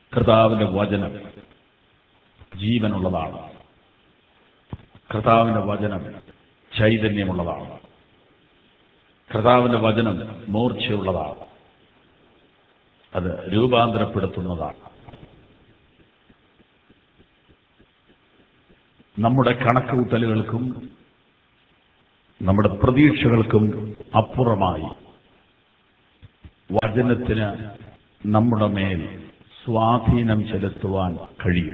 കർത്താവിന്റെ വചനം ജീവനുള്ളതാണ് കർത്താവിന്റെ വചനം ചൈതന്യമുള്ളതാണ് കർത്താവിന്റെ വചനം മൂർച്ചയുള്ളതാണ് അത് രൂപാന്തരപ്പെടുത്തുന്നതാണ് നമ്മുടെ കണക്കുകൂട്ടലുകൾക്കും നമ്മുടെ പ്രതീക്ഷകൾക്കും അപ്പുറമായി വചനത്തിന് നമ്മുടെ മേൽ സ്വാധീനം ചെലുത്തുവാൻ കഴിയും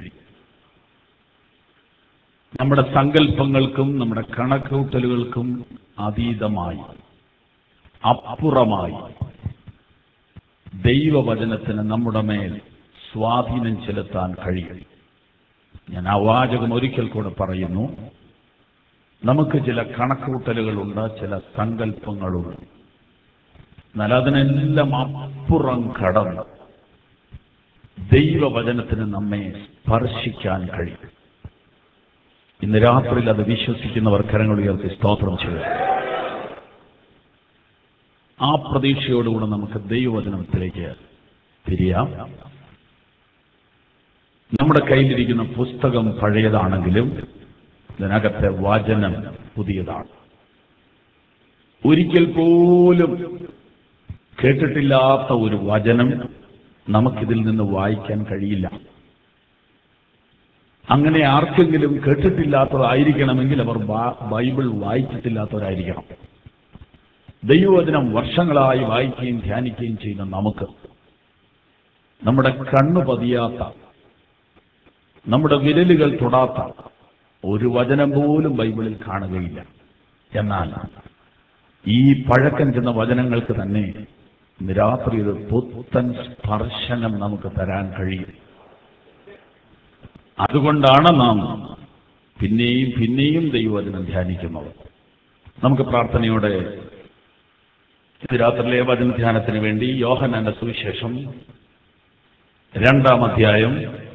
നമ്മുടെ സങ്കല്പങ്ങൾക്കും നമ്മുടെ കണക്കുകൂട്ടലുകൾക്കും അതീതമായി അപ്പുറമായി ദൈവവചനത്തിന് നമ്മുടെ മേൽ സ്വാധീനം ചെലുത്താൻ കഴിയും ഞാൻ ആ വാചകം ഒരിക്കൽ കൂടെ പറയുന്നു നമുക്ക് ചില കണക്കുകൂട്ടലുകളുണ്ട് ചില സങ്കല്പങ്ങളുണ്ട് എന്നാൽ അതിനെല്ലാം അപ്പുറം കടന്ന് ദൈവവചനത്തിന് നമ്മെ സ്പർശിക്കാൻ കഴിയും ഇന്ന് രാത്രിയിൽ അത് വിശ്വസിക്കുന്നവർ കരങ്ങൾ ഉയർത്തി സ്തോത്രം ചെയ്യുക ആ പ്രതീക്ഷയോടുകൂടെ നമുക്ക് ദൈവവചനത്തിലേക്ക് തിരിയാം നമ്മുടെ കയ്യിലിരിക്കുന്ന പുസ്തകം പഴയതാണെങ്കിലും ഇതിനകത്തെ വചനം പുതിയതാണ് ഒരിക്കൽ പോലും കേട്ടിട്ടില്ലാത്ത ഒരു വചനം നമുക്കിതിൽ നിന്ന് വായിക്കാൻ കഴിയില്ല അങ്ങനെ ആർക്കെങ്കിലും കേട്ടിട്ടില്ലാത്തതായിരിക്കണമെങ്കിൽ അവർ ബ- ബൈബിൾ വായിച്ചിട്ടില്ലാത്തവരായിരിക്കണം ദൈവവചനം വർഷങ്ങളായി വായിക്കുകയും ധ്യാനിക്കുകയും ചെയ്യുന്ന നമുക്ക് നമ്മുടെ കണ്ണു പതിയാത്ത നമ്മുടെ വിരലുകൾ തൊടാത്ത ഒരു വചനം പോലും ബൈബിളിൽ കാണുകയില്ല എന്നാൽ ഈ പഴക്കം ചെന്ന വചനങ്ങൾക്ക് തന്നെ ഇന്ന് രാത്രി ഒരു പുത്തൻ സ്പർശനം നമുക്ക് തരാൻ കഴിയും അതുകൊണ്ടാണ് നാം പിന്നെയും പിന്നെയും ദൈവവചനം ധ്യാനിക്കുന്നത് നമുക്ക് പ്രാർത്ഥനയോടെ ഇത് രാത്രിയിലെ വചന ധ്യാനത്തിന് വേണ്ടി യോഹനന്റെ സുവിശേഷം രണ്ടാം അധ്യായം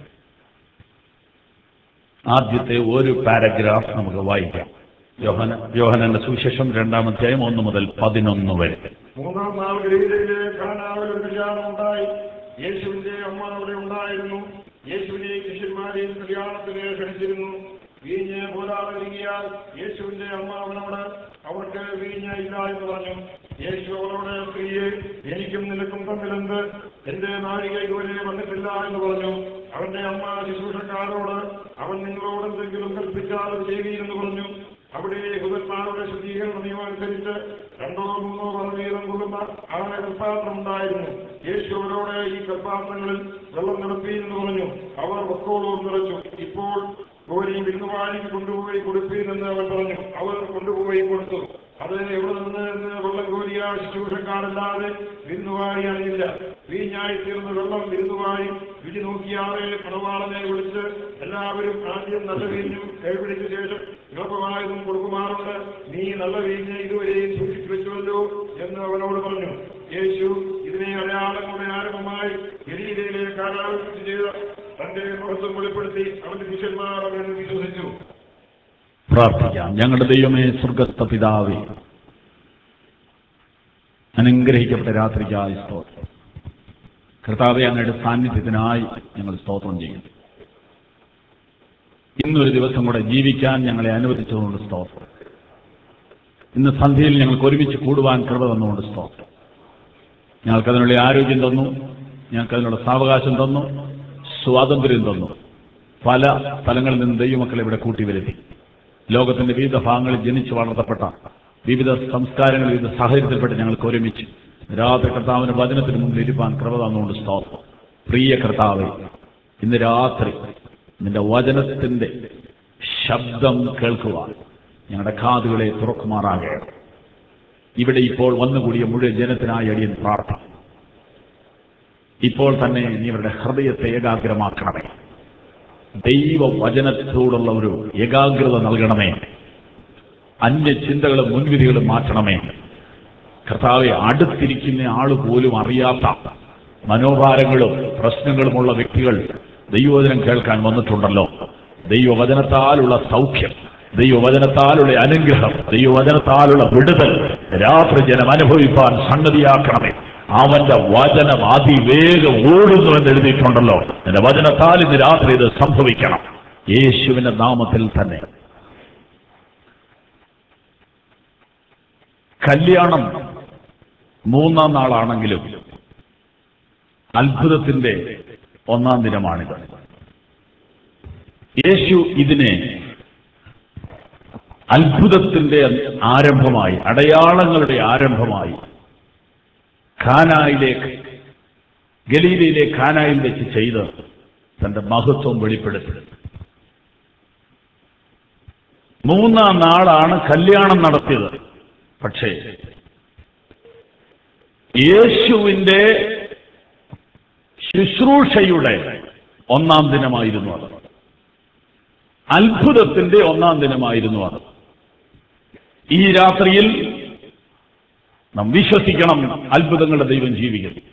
ആദ്യത്തെ ഒരു പാരഗ്രാഫ് നമുക്ക് വായിക്കാം യോഹന യോഹനന്റെ സുവിശേഷം രണ്ടാം അധ്യായം ഒന്ന് മുതൽ പതിനൊന്ന് വരെ മൂന്നാം നാൾ ഗലീലയിലെ കാനാവിൽ ഒരു കല്യാണം ഉണ്ടായി യേശുവിന്റെ അമ്മ അവിടെ ഉണ്ടായിരുന്നു യേശുവിനെ ശിഷ്യന്മാരെയും കല്യാണത്തിന് ക്ഷണിച്ചിരുന്നു വീഞ്ഞ് പോരാതെ ഒരുങ്ങിയാൽ യേശുവിന്റെ അമ്മ അവനോട് അവർക്ക് വീഞ്ഞ് ഇല്ല എന്ന് പറഞ്ഞു യേശു അവളോട് സ്ത്രീയെ എനിക്കും നിനക്കും തമ്മിലെന്ത് എന്റെ നാഴിക ഇതുവരെ വന്നിട്ടില്ല എന്ന് പറഞ്ഞു അവന്റെ അമ്മ ശുശ്രൂഷക്കാരോട് അവൻ നിങ്ങളോട് എന്തെങ്കിലും കൽപ്പിച്ചാൽ അത് ചെയ്യുകയെന്ന് പറഞ്ഞു അവിടെ യഹൂദന്മാരുടെ ശുദ്ധീകരണ നിയമം അനുസരിച്ച് രണ്ടോ മൂന്നോ പറവീതം കൊള്ളുന്ന ആറ് കൽപ്പാത്രം ഉണ്ടായിരുന്നു യേശു അവരോട് ഈ കൽപ്പാത്രങ്ങളിൽ വെള്ളം നിറപ്പീനെന്ന് പറഞ്ഞു അവർ വക്കോളവും നിറച്ചു ഇപ്പോൾ കോരി വിരുന്നുവാഴിക്ക് കൊണ്ടുപോയി കൊടുപ്പീനെന്ന് അവൻ പറഞ്ഞു അവർ കൊണ്ടുപോയി കൊടുത്തു അത് എവിടെ നിന്ന് എന്ന് വെള്ളം കോരിയ ശുശ്രൂഷക്കാരല്ലാതെ വിരുന്നുവാഴി അറിയില്ല വീഞ്ഞായി തീർന്ന വെള്ളം വിരുന്നുവാഴി രുചി നോക്കിയാറെ പണവാളനെ വിളിച്ച് എല്ലാവരും ആദ്യം നല്ല വീഞ്ഞും കൈപിടിച്ച ശേഷം ഇളപ്പമായതും കൊടുക്കുമാറുണ്ട് നീ നല്ല വീഞ്ഞ് ഇതുവരെയും സൂക്ഷിച്ചു വെച്ചുവല്ലോ എന്ന് അവനോട് പറഞ്ഞു യേശു ഇതിനെ അടയാളങ്ങളുടെ ആരംഭമായി ഗലീലയിലെ കാലാവസ്ഥ ചെയ്ത തന്റെ മഹത്വം വെളിപ്പെടുത്തി അവന്റെ ശിഷ്യന്മാർ അവനെ വിശ്വസിച്ചു പ്രാർത്ഥിക്കാം ഞങ്ങളുടെ ദൈവമേ സ്വർഗസ്ഥ പിതാവേ അനുഗ്രഹിക്കപ്പെട്ട രാത്രിക്കായി സ്തോത്രം കർത്താവെ അങ്ങയുടെ സാന്നിധ്യത്തിനായി ഞങ്ങൾ സ്തോത്രം ചെയ്യുന്നു ഇന്നൊരു ദിവസം കൂടെ ജീവിക്കാൻ ഞങ്ങളെ അനുവദിച്ചതുകൊണ്ട് സ്തോത്രം ഇന്ന് സന്ധ്യയിൽ ഞങ്ങൾക്ക് ഒരുമിച്ച് കൂടുവാൻ കൃപ തന്നുകൊണ്ട് സ്തോത്രം ഞങ്ങൾക്കതിനുള്ള ആരോഗ്യം തന്നു ഞങ്ങൾക്കതിനുള്ള സാവകാശം തന്നു സ്വാതന്ത്ര്യം തന്നു പല സ്ഥലങ്ങളിൽ നിന്ന് ദൈവമക്കളെ ഇവിടെ കൂട്ടി വരുത്തി ലോകത്തിന്റെ വിവിധ ഭാഗങ്ങളിൽ ജനിച്ചു വളർത്തപ്പെട്ട വിവിധ സംസ്കാരങ്ങൾ വിവിധ സാഹചര്യത്തിൽപ്പെട്ട് ഞങ്ങൾക്ക് ഒരുമിച്ച് രാത്രി കർത്താവിന്റെ വചനത്തിന് മുമ്പിൽ ഇരുപ്പാൻ കൃപ തന്നുകൊണ്ട് സ്തോത്രം പ്രിയ കർത്താവെ ഇന്ന് രാത്രി നിന്റെ വചനത്തിന്റെ ശബ്ദം കേൾക്കുവാൻ ഞങ്ങളുടെ കാതുകളെ തുറക്കുമാറാകണം ഇവിടെ ഇപ്പോൾ വന്നുകൂടിയ മുഴുവൻ ജനത്തിനായി അടിയൻ പ്രാർത്ഥന ഇപ്പോൾ തന്നെ നീ അവരുടെ ഹൃദയത്തെ ഏകാഗ്രമാക്കണമേ ദൈവവചനത്തോടുള്ള ഒരു ഏകാഗ്രത നൽകണമേ അന്യ ചിന്തകളും മുൻവിധികളും മാറ്റണമേ കർത്താവെ അടുത്തിരിക്കുന്ന ആള് പോലും അറിയാത്ത മനോഭാരങ്ങളും പ്രശ്നങ്ങളുമുള്ള വ്യക്തികൾ ദൈവവചനം കേൾക്കാൻ വന്നിട്ടുണ്ടല്ലോ ദൈവവചനത്താലുള്ള സൗഖ്യം ദൈവവചനത്താലുള്ള അനുഗ്രഹം ദൈവവചനത്താലുള്ള വിടുതൽ രാത്രി ജനം അനുഭവിപ്പാൻ സംഗതിയാക്കണമേ അവന്റെ വചനം അതിവേഗം ഓടുന്നു എന്ന് എഴുതിയിട്ടുണ്ടല്ലോ എന്റെ വചനത്താൽ ഇന്ന് രാത്രി ഇത് സംഭവിക്കണം യേശുവിന്റെ നാമത്തിൽ തന്നെ കല്യാണം മൂന്നാം നാളാണെങ്കിലും അത്ഭുതത്തിന്റെ ഒന്നാം ദിനമാണിത് യേശു ഇതിനെ അത്ഭുതത്തിന്റെ ആരംഭമായി അടയാളങ്ങളുടെ ആരംഭമായി ഖാനായിലേക്ക് ഗലീലയിലെ ഖാനായിൽ വെച്ച് ചെയ്ത് തന്റെ മഹത്വം വെളിപ്പെടുത്തി മൂന്നാം നാളാണ് കല്യാണം നടത്തിയത് പക്ഷേ യേശുവിന്റെ ശുശ്രൂഷയുടെ ഒന്നാം ദിനമായിരുന്നു അത് അത്ഭുതത്തിന്റെ ഒന്നാം ദിനമായിരുന്നു അത് ഈ രാത്രിയിൽ നാം വിശ്വസിക്കണം അത്ഭുതങ്ങളുടെ ദൈവം ജീവിക്കുന്നു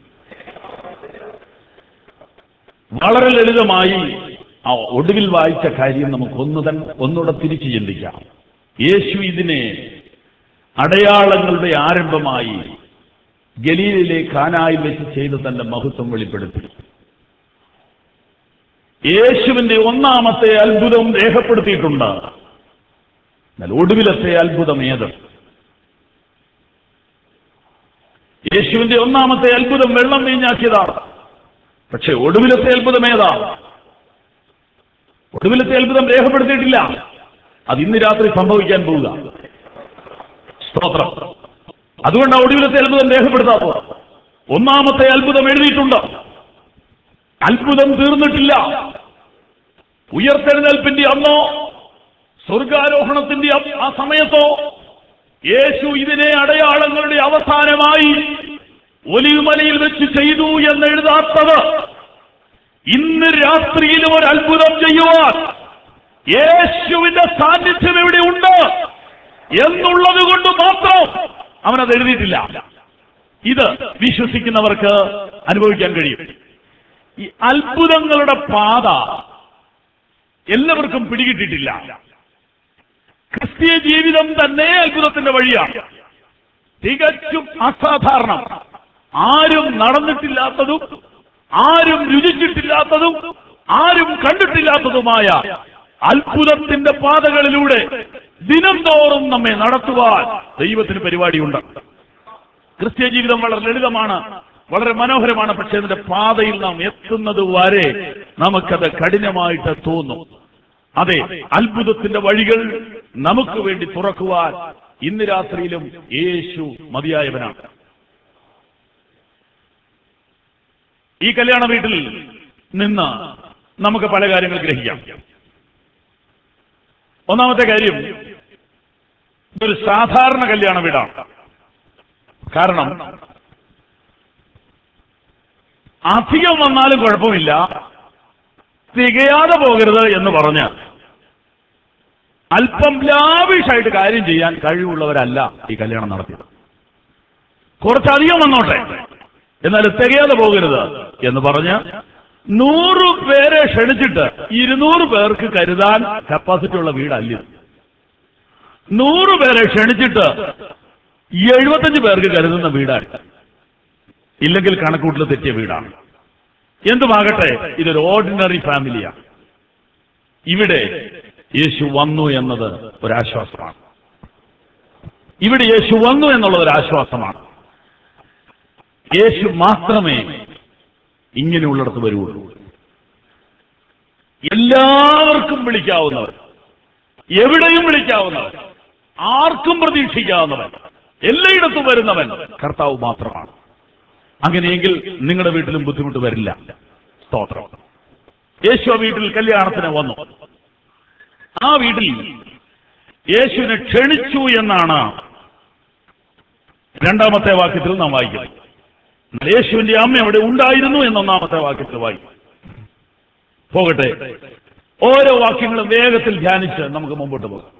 വളരെ ലളിതമായി ആ ഒടുവിൽ വായിച്ച കാര്യം നമുക്ക് ഒന്ന് തന്നെ ഒന്നുകൂടെ തിരിച്ചു ചിന്തിക്കാം യേശു ഇതിനെ അടയാളങ്ങളുടെ ആരംഭമായി ഗലീലിലെ ഖാനായിൽ വെച്ച് ചെയ്ത് തന്റെ മഹത്വം വെളിപ്പെടുത്തി യേശുവിന്റെ ഒന്നാമത്തെ അത്ഭുതം രേഖപ്പെടുത്തിയിട്ടുണ്ട് എന്നാൽ ഒടുവിലത്തെ അത്ഭുതം ഏത് യേശുവിന്റെ ഒന്നാമത്തെ അത്ഭുതം വെള്ളം വീഞ്ഞാക്കിയതാണ് പക്ഷെ ഒടുവിലത്തെ അത്ഭുതം ഏതാ ഒടുവിലത്തെ അത്ഭുതം രേഖപ്പെടുത്തിയിട്ടില്ല അത് ഇന്ന് രാത്രി സംഭവിക്കാൻ പോവുക സ്തോത്രം അതുകൊണ്ട് ആ ഒടുവിലത്തെ അത്ഭുതം രേഖപ്പെടുത്താത്തത് ഒന്നാമത്തെ അത്ഭുതം എഴുതിയിട്ടുണ്ട് അത്ഭുതം തീർന്നിട്ടില്ല ഉയർത്തെഴുന്നേൽപ്പിന്റെ അന്നോ സ്വർഗാരോഹണത്തിന്റെ അ- ആ സമയത്തോ യേശു ഇതിനെ അടയാളങ്ങളുടെ അവസാനമായി ഒലിവുമലയിൽ വെച്ച് ചെയ്തു എന്ന് എഴുതാത്തത് ഇന്ന് രാത്രിയിലും ഒരു അത്ഭുതം ചെയ്യുവാൻ യേശുവിന്റെ സാന്നിധ്യം ഇവിടെ ഉണ്ട് എന്നുള്ളത് കൊണ്ട് മാത്രം അവനത് എഴുതിയിട്ടില്ല ഇത് വിശ്വസിക്കുന്നവർക്ക് അനുഭവിക്കാൻ കഴിയും ഈ അത്ഭുതങ്ങളുടെ പാത എല്ലാവർക്കും പിടികിട്ടിട്ടില്ല ക്രിസ്തീയ ജീവിതം തന്നെ അത്ഭുതത്തിന്റെ വഴിയാണ് തികച്ചും അസാധാരണം ആരും നടന്നിട്ടില്ലാത്തതും ആരും രുചിച്ചിട്ടില്ലാത്തതും ആരും കണ്ടിട്ടില്ലാത്തതുമായ അത്ഭുതത്തിന്റെ പാതകളിലൂടെ ദിനം തോറും നമ്മെ നടത്തുവാൻ ദൈവത്തിന് പരിപാടിയുണ്ട് ക്രിസ്ത്യ ജീവിതം വളരെ ലളിതമാണ് വളരെ മനോഹരമാണ് പക്ഷെ അതിന്റെ പാതയിൽ നാം എത്തുന്നത് വരെ നമുക്കത് കഠിനമായിട്ട് തോന്നും അതെ അത്ഭുതത്തിന്റെ വഴികൾ നമുക്ക് വേണ്ടി തുറക്കുവാൻ ഇന്ന് രാത്രിയിലും യേശു മതിയായവനാണ് ഈ കല്യാണ വീട്ടിൽ നിന്ന് നമുക്ക് പല കാര്യങ്ങൾ ഗ്രഹിക്കാം ഒന്നാമത്തെ കാര്യം ഇതൊരു സാധാരണ കല്യാണ വീടാണ് കാരണം അധികം വന്നാലും കുഴപ്പമില്ല തികയാതെ പോകരുത് എന്ന് പറഞ്ഞ് അല്പം ലാവിഷായിട്ട് കാര്യം ചെയ്യാൻ കഴിവുള്ളവരല്ല ഈ കല്യാണം നടത്തിയത് കുറച്ചധികം വന്നോട്ടെ എന്നാൽ തികയാതെ പോകരുത് എന്ന് പറഞ്ഞ് നൂറ് പേരെ ക്ഷണിച്ചിട്ട് ഇരുന്നൂറ് പേർക്ക് കരുതാൻ കപ്പാസിറ്റി ഉള്ള വീടല്ല ഇത്. നൂറ് പേരെ ക്ഷണിച്ചിട്ട് എഴുപത്തഞ്ച് പേർക്ക് കരുതുന്ന വീടാണ് ഇല്ലെങ്കിൽ കണക്കൂട്ടിൽ തെറ്റിയ വീടാണ് എന്തുമാകട്ടെ ഇതൊരു ഓർഡിനറി ഫാമിലിയാണ് ഇവിടെ യേശു വന്നു എന്നത് ഒരാശ്വാസമാണ് ഇവിടെ യേശു വന്നു എന്നുള്ളത് ഒരു ആശ്വാസമാണ് യേശു മാത്രമേ ഇങ്ങനെയുള്ളിടത്ത് വരുള്ളൂ എല്ലാവർക്കും വിളിക്കാവുന്നവർ എവിടെയും വിളിക്കാവുന്നവർ ആർക്കും പ്രതീക്ഷിക്കാവുന്നവൻ എല്ലായിടത്തും വരുന്നവൻ കർത്താവ് മാത്രമാണ് അങ്ങനെയെങ്കിൽ നിങ്ങളുടെ വീട്ടിലും ബുദ്ധിമുട്ട് വരില്ല സ്തോത്രം യേശു ആ വീട്ടിൽ കല്യാണത്തിന് വന്നു ആ വീട്ടിൽ യേശുവിനെ ക്ഷണിച്ചു എന്നാണ് രണ്ടാമത്തെ വാക്യത്തിൽ നാം വായിക്കുന്നത് എന്നാൽ യേശുവിന്റെ അമ്മ അവിടെ ഉണ്ടായിരുന്നു എന്ന് ഒന്നാമത്തെ വാക്യത്തിൽ വായിക്കും പോകട്ടെ ഓരോ വാക്യങ്ങളും വേഗത്തിൽ ധ്യാനിച്ച് നമുക്ക് മുമ്പോട്ട് പോകാം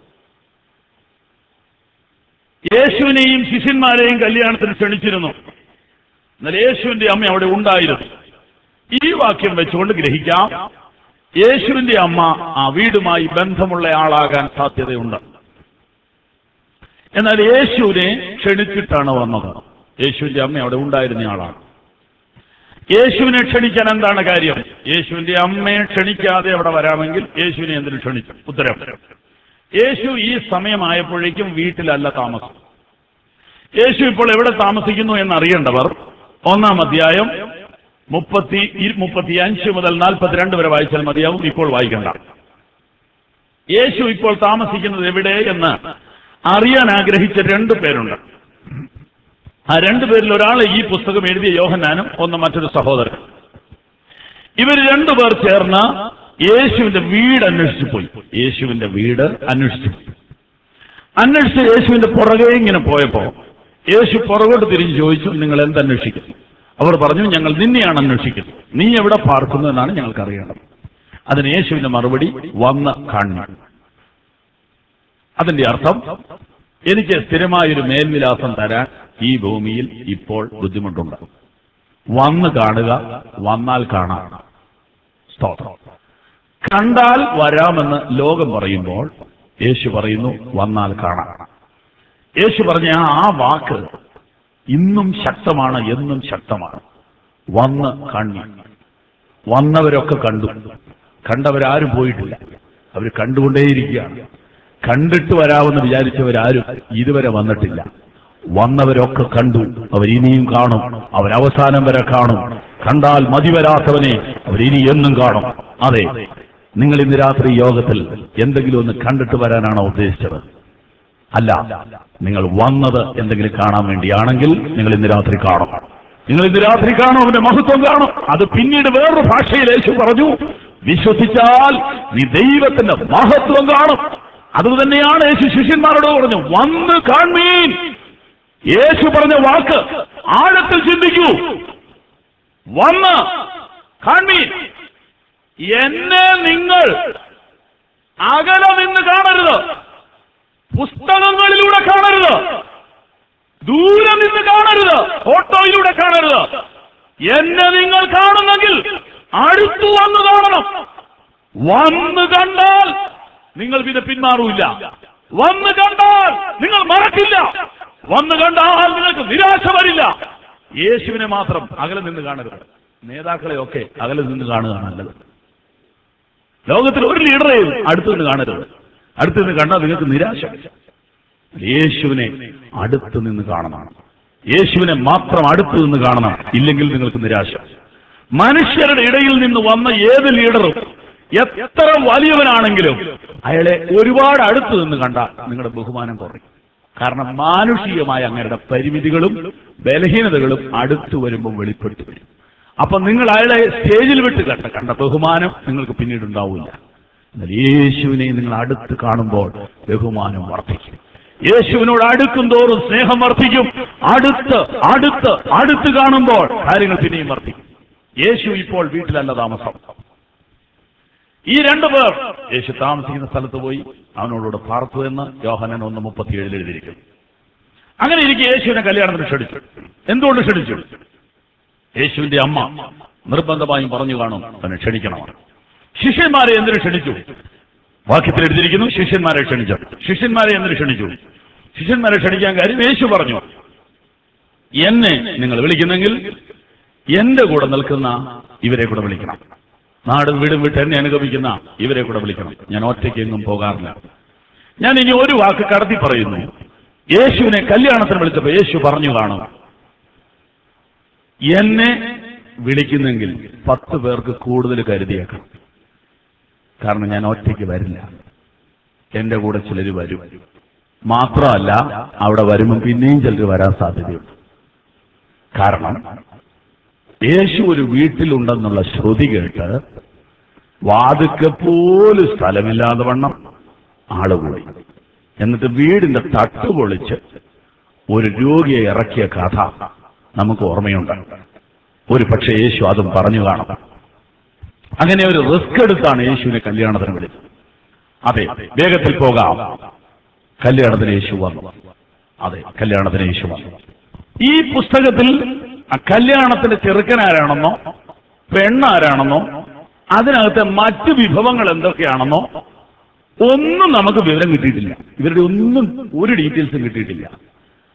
യേശുവിനെയും ശിഷ്യന്മാരെയും കല്യാണത്തിന് ക്ഷണിച്ചിരുന്നു എന്നാൽ യേശുവിന്റെ അമ്മ അവിടെ ഉണ്ടായിരുന്നു ഈ വാക്യം വെച്ചുകൊണ്ട് ഗ്രഹിക്കാം യേശുവിന്റെ അമ്മ ആ വീടുമായി ബന്ധമുള്ള ആളാകാൻ സാധ്യതയുണ്ട് എന്നാൽ യേശുവിനെ ക്ഷണിച്ചിട്ടാണ് വന്നത് യേശുവിന്റെ അമ്മ അവിടെ ഉണ്ടായിരുന്ന ആളാണ് യേശുവിനെ ക്ഷണിക്കാൻ എന്താണ് കാര്യം യേശുവിന്റെ അമ്മയെ ക്ഷണിക്കാതെ അവിടെ വരാമെങ്കിൽ യേശുവിനെ എന്തിനു ക്ഷണിച്ചു ഉത്തരം യേശു ഈ സമയമായപ്പോഴേക്കും വീട്ടിലല്ല താമസം യേശു ഇപ്പോൾ എവിടെ താമസിക്കുന്നു എന്നറിയേണ്ടവർ ഒന്നാം അധ്യായം മുപ്പത്തി മുപ്പത്തി അഞ്ച് മുതൽ നാൽപ്പത്തിരണ്ട് വരെ വായിച്ചാൽ മതിയാവും ഇപ്പോൾ വായിക്കണ്ട യേശു ഇപ്പോൾ താമസിക്കുന്നത് എവിടെ എന്ന് അറിയാൻ ആഗ്രഹിച്ച രണ്ടു പേരുണ്ട് ആ രണ്ടു പേരിൽ ഒരാൾ ഈ പുസ്തകം എഴുതിയ യോഹന്നാനും ഒന്ന് മറ്റൊരു സഹോദരൻ ഇവർ രണ്ടുപേർ ചേർന്ന് യേശുവിന്റെ വീട് അന്വേഷിച്ചു പോയി യേശുവിന്റെ വീട് അന്വേഷിച്ചു പോയി അന്വേഷിച്ച് യേശുവിന്റെ പുറകെ ഇങ്ങനെ പോയപ്പോ യേശു പുറകോട്ട് തിരിഞ്ഞ് ചോദിച്ചു നിങ്ങൾ എന്തന്വേഷിക്കുന്നു അവർ പറഞ്ഞു ഞങ്ങൾ നിന്നെയാണ് അന്വേഷിക്കുന്നത് നീ എവിടെ പാർക്കുന്നു എന്നാണ് ഞങ്ങൾക്ക് അറിയേണ്ടത് അതിന് യേശുവിന്റെ മറുപടി വന്ന് കാണുന്നു അതിന്റെ അർത്ഥം എനിക്ക് സ്ഥിരമായൊരു മേൽവിലാസം തരാൻ ഈ ഭൂമിയിൽ ഇപ്പോൾ ബുദ്ധിമുട്ടുണ്ട് വന്ന് കാണുക വന്നാൽ കാണാം സ്തോത്രം കണ്ടാൽ വരാമെന്ന് ലോകം പറയുമ്പോൾ യേശു പറയുന്നു വന്നാൽ കാണാം യേശു പറഞ്ഞ ആ ആ വാക്ക് ഇന്നും ശക്തമാണ് എന്നും ശക്തമാണ് വന്ന് കണ്ണി വന്നവരൊക്കെ കണ്ടു കണ്ടവരാരും പോയിട്ടില്ല അവർ കണ്ടുകൊണ്ടേയിരിക്കുകയാണ് കണ്ടിട്ട് വരാമെന്ന് വിചാരിച്ചവരാരും ഇതുവരെ വന്നിട്ടില്ല വന്നവരൊക്കെ കണ്ടു അവരിനിയും കാണും അവരവസാനം വരെ കാണും കണ്ടാൽ മതി വരാത്തവനെ അവരിനി എന്നും കാണും അതെ നിങ്ങൾ ഇന്ന് രാത്രി യോഗത്തിൽ എന്തെങ്കിലും ഒന്ന് കണ്ടിട്ട് വരാനാണോ ഉദ്ദേശിച്ചത് അല്ല നിങ്ങൾ വന്നത് എന്തെങ്കിലും കാണാൻ വേണ്ടിയാണെങ്കിൽ നിങ്ങൾ ഇന്ന് രാത്രി കാണും നിങ്ങൾ ഇന്ന് രാത്രി കാണും അവന്റെ മഹത്വം കാണും അത് പിന്നീട് വേറൊരു ഭാഷയിൽ യേശു പറഞ്ഞു വിശ്വസിച്ചാൽ നീ ദൈവത്തിന്റെ മഹത്വം കാണും അതുതന്നെയാണ് യേശു ശിഷ്യന്മാരോട് പറഞ്ഞു വന്ന് കാൺമീൻ യേശു പറഞ്ഞ വാക്ക് ആഴത്തിൽ ചിന്തിക്കൂ വന്ന് കാൺമീൻ എന്നെ നിങ്ങൾ അകലെ നിന്ന് കാണരുത് പുസ്തകങ്ങളിലൂടെ കാണരുത് ദൂരെ നിന്ന് കാണരുത് ഫോട്ടോയിലൂടെ കാണരുത് എന്നെ നിങ്ങൾ കാണുന്നെങ്കിൽ അടുത്തു വന്ന് കാണണം വന്ന് കണ്ടാൽ നിങ്ങൾ പിന്നെ പിന്മാറൂല്ല വന്ന് കണ്ടാൽ നിങ്ങൾ മറക്കില്ല വന്ന് കണ്ടാൽ നിങ്ങൾക്ക് നിരാശ വരില്ല യേശുവിനെ മാത്രം അകലെ നിന്ന് കാണരുത് നേതാക്കളെയൊക്കെ അകലെ നിന്ന് കാണുക നല്ലത് ലോകത്തിൽ ഒരു ലീഡറെയും അടുത്തു നിന്ന് കാണരുത് അടുത്തു നിന്ന് കണ്ടാൽ നിങ്ങൾക്ക് നിരാശ യേശുവിനെ അടുത്ത് നിന്ന് കാണണം യേശുവിനെ മാത്രം അടുത്ത് നിന്ന് കാണണം ഇല്ലെങ്കിൽ നിങ്ങൾക്ക് നിരാശ മനുഷ്യരുടെ ഇടയിൽ നിന്ന് വന്ന ഏത് ലീഡറും എത്ര വലിയവനാണെങ്കിലും അയാളെ ഒരുപാട് അടുത്ത് നിന്ന് കണ്ടാൽ നിങ്ങളുടെ ബഹുമാനം കുറയും കാരണം മാനുഷികമായ അങ്ങയുടെ പരിമിതികളും ബലഹീനതകളും അടുത്ത് വരുമ്പോൾ വെളിപ്പെട്ടു വരും അപ്പൊ നിങ്ങൾ അയാളെ സ്റ്റേജിൽ വിട്ട് കണ്ട കണ്ട ബഹുമാനം നിങ്ങൾക്ക് പിന്നീട് ഉണ്ടാവില്ല എന്നാൽ യേശുവിനെ നിങ്ങൾ അടുത്ത് കാണുമ്പോൾ ബഹുമാനം വർദ്ധിക്കും യേശുവിനോട് അടുക്കും തോറും സ്നേഹം വർദ്ധിക്കും അടുത്ത് അടുത്ത് അടുത്ത് കാണുമ്പോൾ കാര്യങ്ങൾ പിന്നെയും വർദ്ധിക്കും യേശു ഇപ്പോൾ വീട്ടിലല്ല താമസം ഈ രണ്ടു പേർ യേശു താമസിക്കുന്ന സ്ഥലത്ത് പോയി അവനോടുകൂടെ പാർത്തു എന്ന് യോഹനൻ ഒന്ന് മുപ്പത്തിയേഴിൽ എഴുതിയിരിക്കുന്നു അങ്ങനെ എനിക്ക് യേശുവിനെ കല്യാണത്തിന് ക്ഷണിച്ചു എന്തുകൊണ്ട് ക്ഷണിച്ചു യേശുവിന്റെ അമ്മ നിർബന്ധമായും പറഞ്ഞു കാണും അവനെ ക്ഷണിക്കണം ശിഷ്യന്മാരെ എന്തിനു ക്ഷണിച്ചു വാക്യത്തിൽ എഴുതിയിരിക്കുന്നു ശിഷ്യന്മാരെ ക്ഷണിച്ചു ശിഷ്യന്മാരെ എന്തിനു ക്ഷണിച്ചു ശിഷ്യന്മാരെ ക്ഷണിക്കാൻ കാര്യം യേശു പറഞ്ഞു എന്നെ നിങ്ങൾ വിളിക്കുന്നെങ്കിൽ എന്റെ കൂടെ നിൽക്കുന്ന ഇവരെ കൂടെ വിളിക്കണം നാടും വീടും വിട്ട് എന്നെ അനുഗമിക്കുന്ന ഇവരെ കൂടെ വിളിക്കണം ഞാൻ ഒറ്റയ്ക്ക് എങ്ങും പോകാറില്ല ഞാൻ ഇനി ഒരു വാക്ക് കടത്തി പറയുന്നു യേശുവിനെ കല്യാണത്തിന് വിളിച്ചപ്പോ യേശു പറഞ്ഞു കാണും എന്നെ വിളിക്കുന്നെങ്കിൽ പത്ത് പേർക്ക് കൂടുതൽ കരുതിയേക്കണം കാരണം ഞാൻ ഒറ്റയ്ക്ക് വരില്ല എന്റെ കൂടെ ചിലർ വരും മാത്രമല്ല അവിടെ വരുമ്പോൾ പിന്നെയും ചിലർ വരാൻ സാധ്യതയുണ്ട് കാരണം യേശു ഒരു വീട്ടിലുണ്ടെന്നുള്ള ശ്രുതി കേട്ട് വാതുക്കെ പോലും സ്ഥലമില്ലാതെ വണ്ണം ആള് കൂടി എന്നിട്ട് വീടിന്റെ തട്ട് പൊളിച്ച് ഒരു രോഗിയെ ഇറക്കിയ കഥ നമുക്ക് ഓർമ്മയുണ്ട് ഒരു പക്ഷേ യേശു അതും പറഞ്ഞു കാണും അങ്ങനെ ഒരു റിസ്ക് എടുത്താണ് യേശുവിനെ കല്യാണത്തിന് വിളിച്ചത് അതെ വേഗത്തിൽ പോകാം കല്യാണത്തിന് യേശു വന്നു അതെ കല്യാണത്തിന് യേശു വന്നു ഈ പുസ്തകത്തിൽ ആ കല്യാണത്തിന്റെ ചെറുക്കനാരാണെന്നോ പെണ്ണാരാണെന്നോ അതിനകത്തെ മറ്റു വിഭവങ്ങൾ എന്തൊക്കെയാണെന്നോ ഒന്നും നമുക്ക് വിവരം കിട്ടിയിട്ടില്ല ഇവരുടെ ഒന്നും ഒരു ഡീറ്റെയിൽസും കിട്ടിയിട്ടില്ല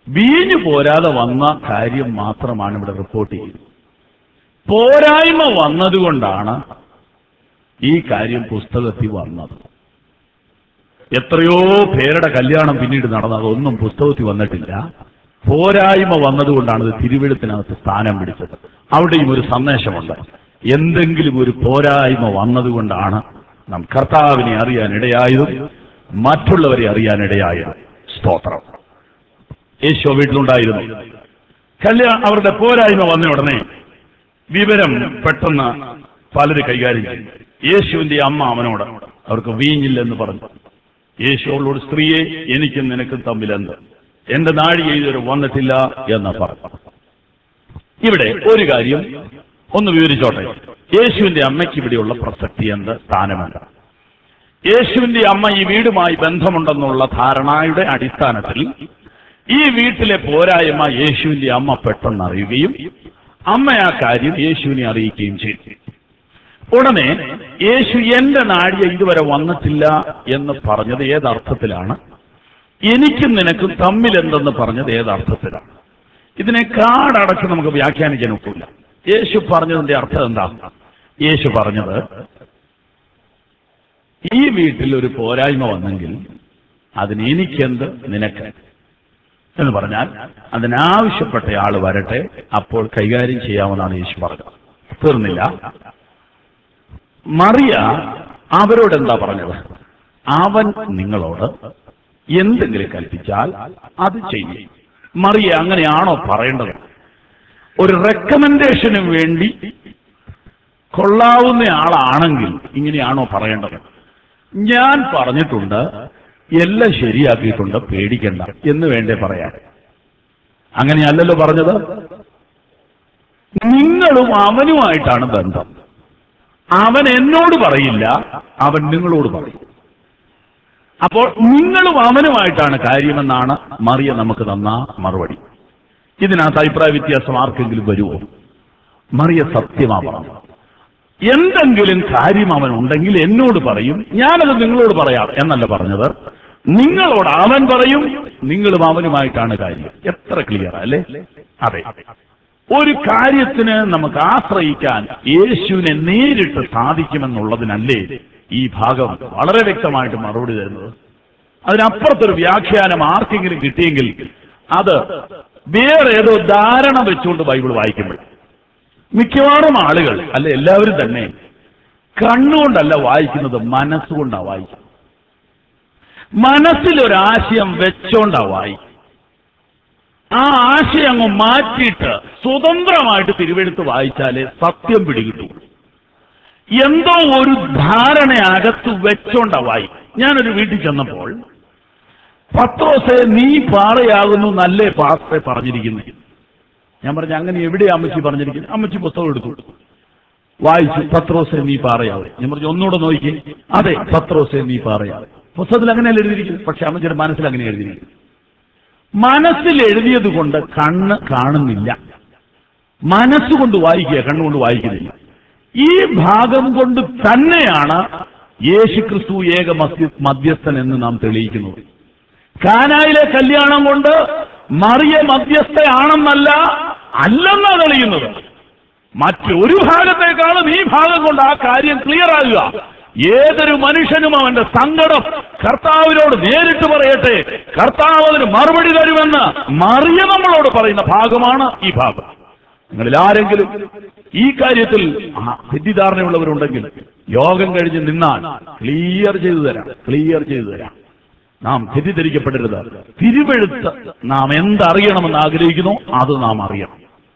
വീഞ്ഞു പോരാതെ വന്ന കാര്യം മാത്രമാണ് ഇവിടെ റിപ്പോർട്ട് ചെയ്യുന്നത് പോരായ്മ വന്നതുകൊണ്ടാണ് ഈ കാര്യം പുസ്തകത്തിൽ വന്നത് എത്രയോ പേരുടെ കല്യാണം പിന്നീട് നടന്നത് ഒന്നും പുസ്തകത്തിൽ വന്നിട്ടില്ല പോരായ്മ വന്നതുകൊണ്ടാണ് ഇത് തിരുവെഴുത്തിനകത്ത് സ്ഥാനം പിടിച്ചത് അവിടെയും ഒരു സന്ദേശമുണ്ട് എന്തെങ്കിലും ഒരു പോരായ്മ വന്നതുകൊണ്ടാണ് നാം കർത്താവിനെ അറിയാൻ ഇടയായതും മറ്റുള്ളവരെ അറിയാൻ ഇടയായതും സ്തോത്രം യേശോ വീട്ടിലുണ്ടായിരുന്നു കല്യാണം അവരുടെ പോരായ്മ വന്ന ഉടനെ വിവരം പെട്ടെന്ന് പലര് കൈകാര്യം ചെയ്തു യേശുവിന്റെ അമ്മ അവനോട് അവർക്ക് വീഞ്ഞില്ലെന്ന് പറഞ്ഞു യേശു അവളോട് സ്ത്രീയെ എനിക്കും നിനക്കും തമ്മിലെന്ത് എന്റെ നാഴിക ഇതുവരെ വന്നിട്ടില്ല എന്ന് പറഞ്ഞു ഇവിടെ ഒരു കാര്യം ഒന്ന് വിവരിച്ചോട്ടെ യേശുവിന്റെ അമ്മയ്ക്ക് ഇവിടെയുള്ള പ്രസക്തി എന്ത് സ്ഥാനമെന്ത് യേശുവിന്റെ അമ്മ ഈ വീടുമായി ബന്ധമുണ്ടെന്നുള്ള ധാരണയുടെ അടിസ്ഥാനത്തിൽ ഈ വീട്ടിലെ പോരായ്മ യേശുവിന്റെ അമ്മ പെട്ടെന്ന് അറിയുകയും അമ്മ ആ കാര്യം യേശുവിനെ അറിയിക്കുകയും ചെയ്തു ഉടനെ യേശു എന്റെ നാഴിക ഇതുവരെ വന്നിട്ടില്ല എന്ന് പറഞ്ഞത് ഏതർത്ഥത്തിലാണ് എനിക്കും നിനക്കും തമ്മിൽ എന്തെന്ന് പറഞ്ഞത് ഏതർത്ഥത്തിലാണ് ഇതിനെ കാടടച്ച് നമുക്ക് വ്യാഖ്യാനിക്കാൻ ഒക്കില്ല യേശു പറഞ്ഞതിന്റെ അർത്ഥം എന്താ യേശു പറഞ്ഞത് ഈ വീട്ടിൽ ഒരു പോരായ്മ വന്നെങ്കിൽ അതിന് എനിക്കെന്ത് നിനക്ക് എന്ന് പറഞ്ഞാൽ അതിനാവശ്യപ്പെട്ട ആള് വരട്ടെ അപ്പോൾ കൈകാര്യം ചെയ്യാമെന്നാണ് യേശു പറഞ്ഞത് തീർന്നില്ല മറിയ അവരോട് എന്താ പറഞ്ഞത് അവൻ നിങ്ങളോട് എന്തെങ്കിലും കൽപ്പിച്ചാൽ അത് ചെയ്യും മറിയ അങ്ങനെയാണോ പറയേണ്ടത് ഒരു റെക്കമെൻഡേഷന് വേണ്ടി കൊള്ളാവുന്ന ആളാണെങ്കിൽ ഇങ്ങനെയാണോ പറയേണ്ടത് ഞാൻ പറഞ്ഞിട്ടുണ്ട് എല്ലാം ശരിയാക്കിയിട്ടുണ്ട് പേടിക്കണ്ട എന്ന് വേണ്ടേ പറയാൻ അങ്ങനെയല്ലല്ലോ പറഞ്ഞത് നിങ്ങളും അവനുമായിട്ടാണ് ബന്ധം അവൻ എന്നോട് പറയില്ല അവൻ നിങ്ങളോട് പറയും അപ്പോൾ നിങ്ങളും അവനുമായിട്ടാണ് കാര്യമെന്നാണ് മറിയ നമുക്ക് തന്ന മറുപടി ഇതിനകത്ത് അഭിപ്രായ വ്യത്യാസം ആർക്കെങ്കിലും വരുമോ മറിയ സത്യമാ പറഞ്ഞു എന്തെങ്കിലും കാര്യം അവൻ ഉണ്ടെങ്കിൽ എന്നോട് പറയും ഞാനത് നിങ്ങളോട് പറയാം എന്നല്ല പറഞ്ഞത് നിങ്ങളോട് അവൻ പറയും നിങ്ങളും അവനുമായിട്ടാണ് കാര്യം എത്ര ക്ലിയർ അല്ലേ അതെ ഒരു കാര്യത്തിന് നമുക്ക് ആശ്രയിക്കാൻ യേശുവിനെ നേരിട്ട് സാധിക്കുമെന്നുള്ളതിനല്ലേ ഈ ഭാഗം വളരെ വ്യക്തമായിട്ട് മറുപടി തരുന്നത് അതിനപ്പുറത്തൊരു വ്യാഖ്യാനം ആർക്കെങ്കിലും കിട്ടിയെങ്കിൽ അത് വേറെ ഏതോ ധാരണ വെച്ചുകൊണ്ട് ബൈബിൾ വായിക്കുമ്പോൾ മിക്കവാറും ആളുകൾ അല്ല എല്ലാവരും തന്നെ കണ്ണുകൊണ്ടല്ല വായിക്കുന്നത് മനസ്സുകൊണ്ടാണ് വായിക്കുന്നത് മനസ്സിലൊരാശയം വെച്ചോണ്ടാ വായിക്കും ആ ആശയം അങ്ങ് മാറ്റിയിട്ട് സ്വതന്ത്രമായിട്ട് തിരുവെടുത്ത് വായിച്ചാലേ സത്യം പിടികിട്ടൂ എന്തോ ഒരു ധാരണ അകത്ത് വെച്ചോണ്ടാ വായി ഞാനൊരു വീട്ടിൽ ചെന്നപ്പോൾ പത്രോസെ നീ പാറയാകുന്നു നല്ലേ പാസ്റ്റെ പറഞ്ഞിരിക്കുന്നു ഞാൻ പറഞ്ഞു അങ്ങനെ എവിടെയാ അമ്മച്ചി പറഞ്ഞിരിക്കുന്നത് അമ്മച്ചി പുസ്തകം എടുത്തു വായിച്ചു പത്രോസെ നീ പാറയാവും ഞാൻ പറഞ്ഞു ഒന്നുകൂടെ നോക്കി അതെ പത്രോസെ നീ പാറയാവും പുസ്തകത്തിൽ അങ്ങനെയല്ല എഴുതിയിരിക്കുന്നത് പക്ഷെ അമ്മച്ചിയുടെ മനസ്സിൽ അങ്ങനെ എഴുതിയിരിക്കുന്നു മനസ്സിൽ എഴുതിയത് കൊണ്ട് കണ്ണ് കാണുന്നില്ല മനസ്സുകൊണ്ട് വായിക്കുക കണ്ണുകൊണ്ട് വായിക്കുന്നില്ല ഈ ഭാഗം കൊണ്ട് തന്നെയാണ് യേശുക്രിസ്തു ഏക മധ്യ- മധ്യസ്ഥൻ എന്ന് നാം തെളിയിക്കുന്നത് കാനായിലെ കല്യാണം കൊണ്ട് മറിയ മധ്യസ്ഥയാണെന്നല്ല അല്ലെന്നാ തെളിയുന്നത് മറ്റൊരു ഭാഗത്തേക്കാളും ഈ ഭാഗം കൊണ്ട് ആ കാര്യം ക്ലിയർ ആകുക ഏതൊരു മനുഷ്യനും അവന്റെ സങ്കടം കർത്താവിനോട് നേരിട്ട് പറയട്ടെ കർത്താവ് അതിന് മറുപടി തരുമെന്ന് മറിയ നമ്മളോട് പറയുന്ന ഭാഗമാണ് ഈ ഭാഗം നിങ്ങളിൽ ആരെങ്കിലും ഈ കാര്യത്തിൽ ആ തെറ്റിദ്ധാരണയുള്ളവരുണ്ടെങ്കിൽ യോഗം കഴിഞ്ഞ് നിന്നാൽ ക്ലിയർ ചെയ്തു തരാം ക്ലിയർ ചെയ്തു തരാം നാം തെറ്റിദ്ധരിക്കപ്പെടരുത് തിരുവെഴുത്ത് നാം എന്തറിയണമെന്ന് ആഗ്രഹിക്കുന്നു അത് നാം അറിയണം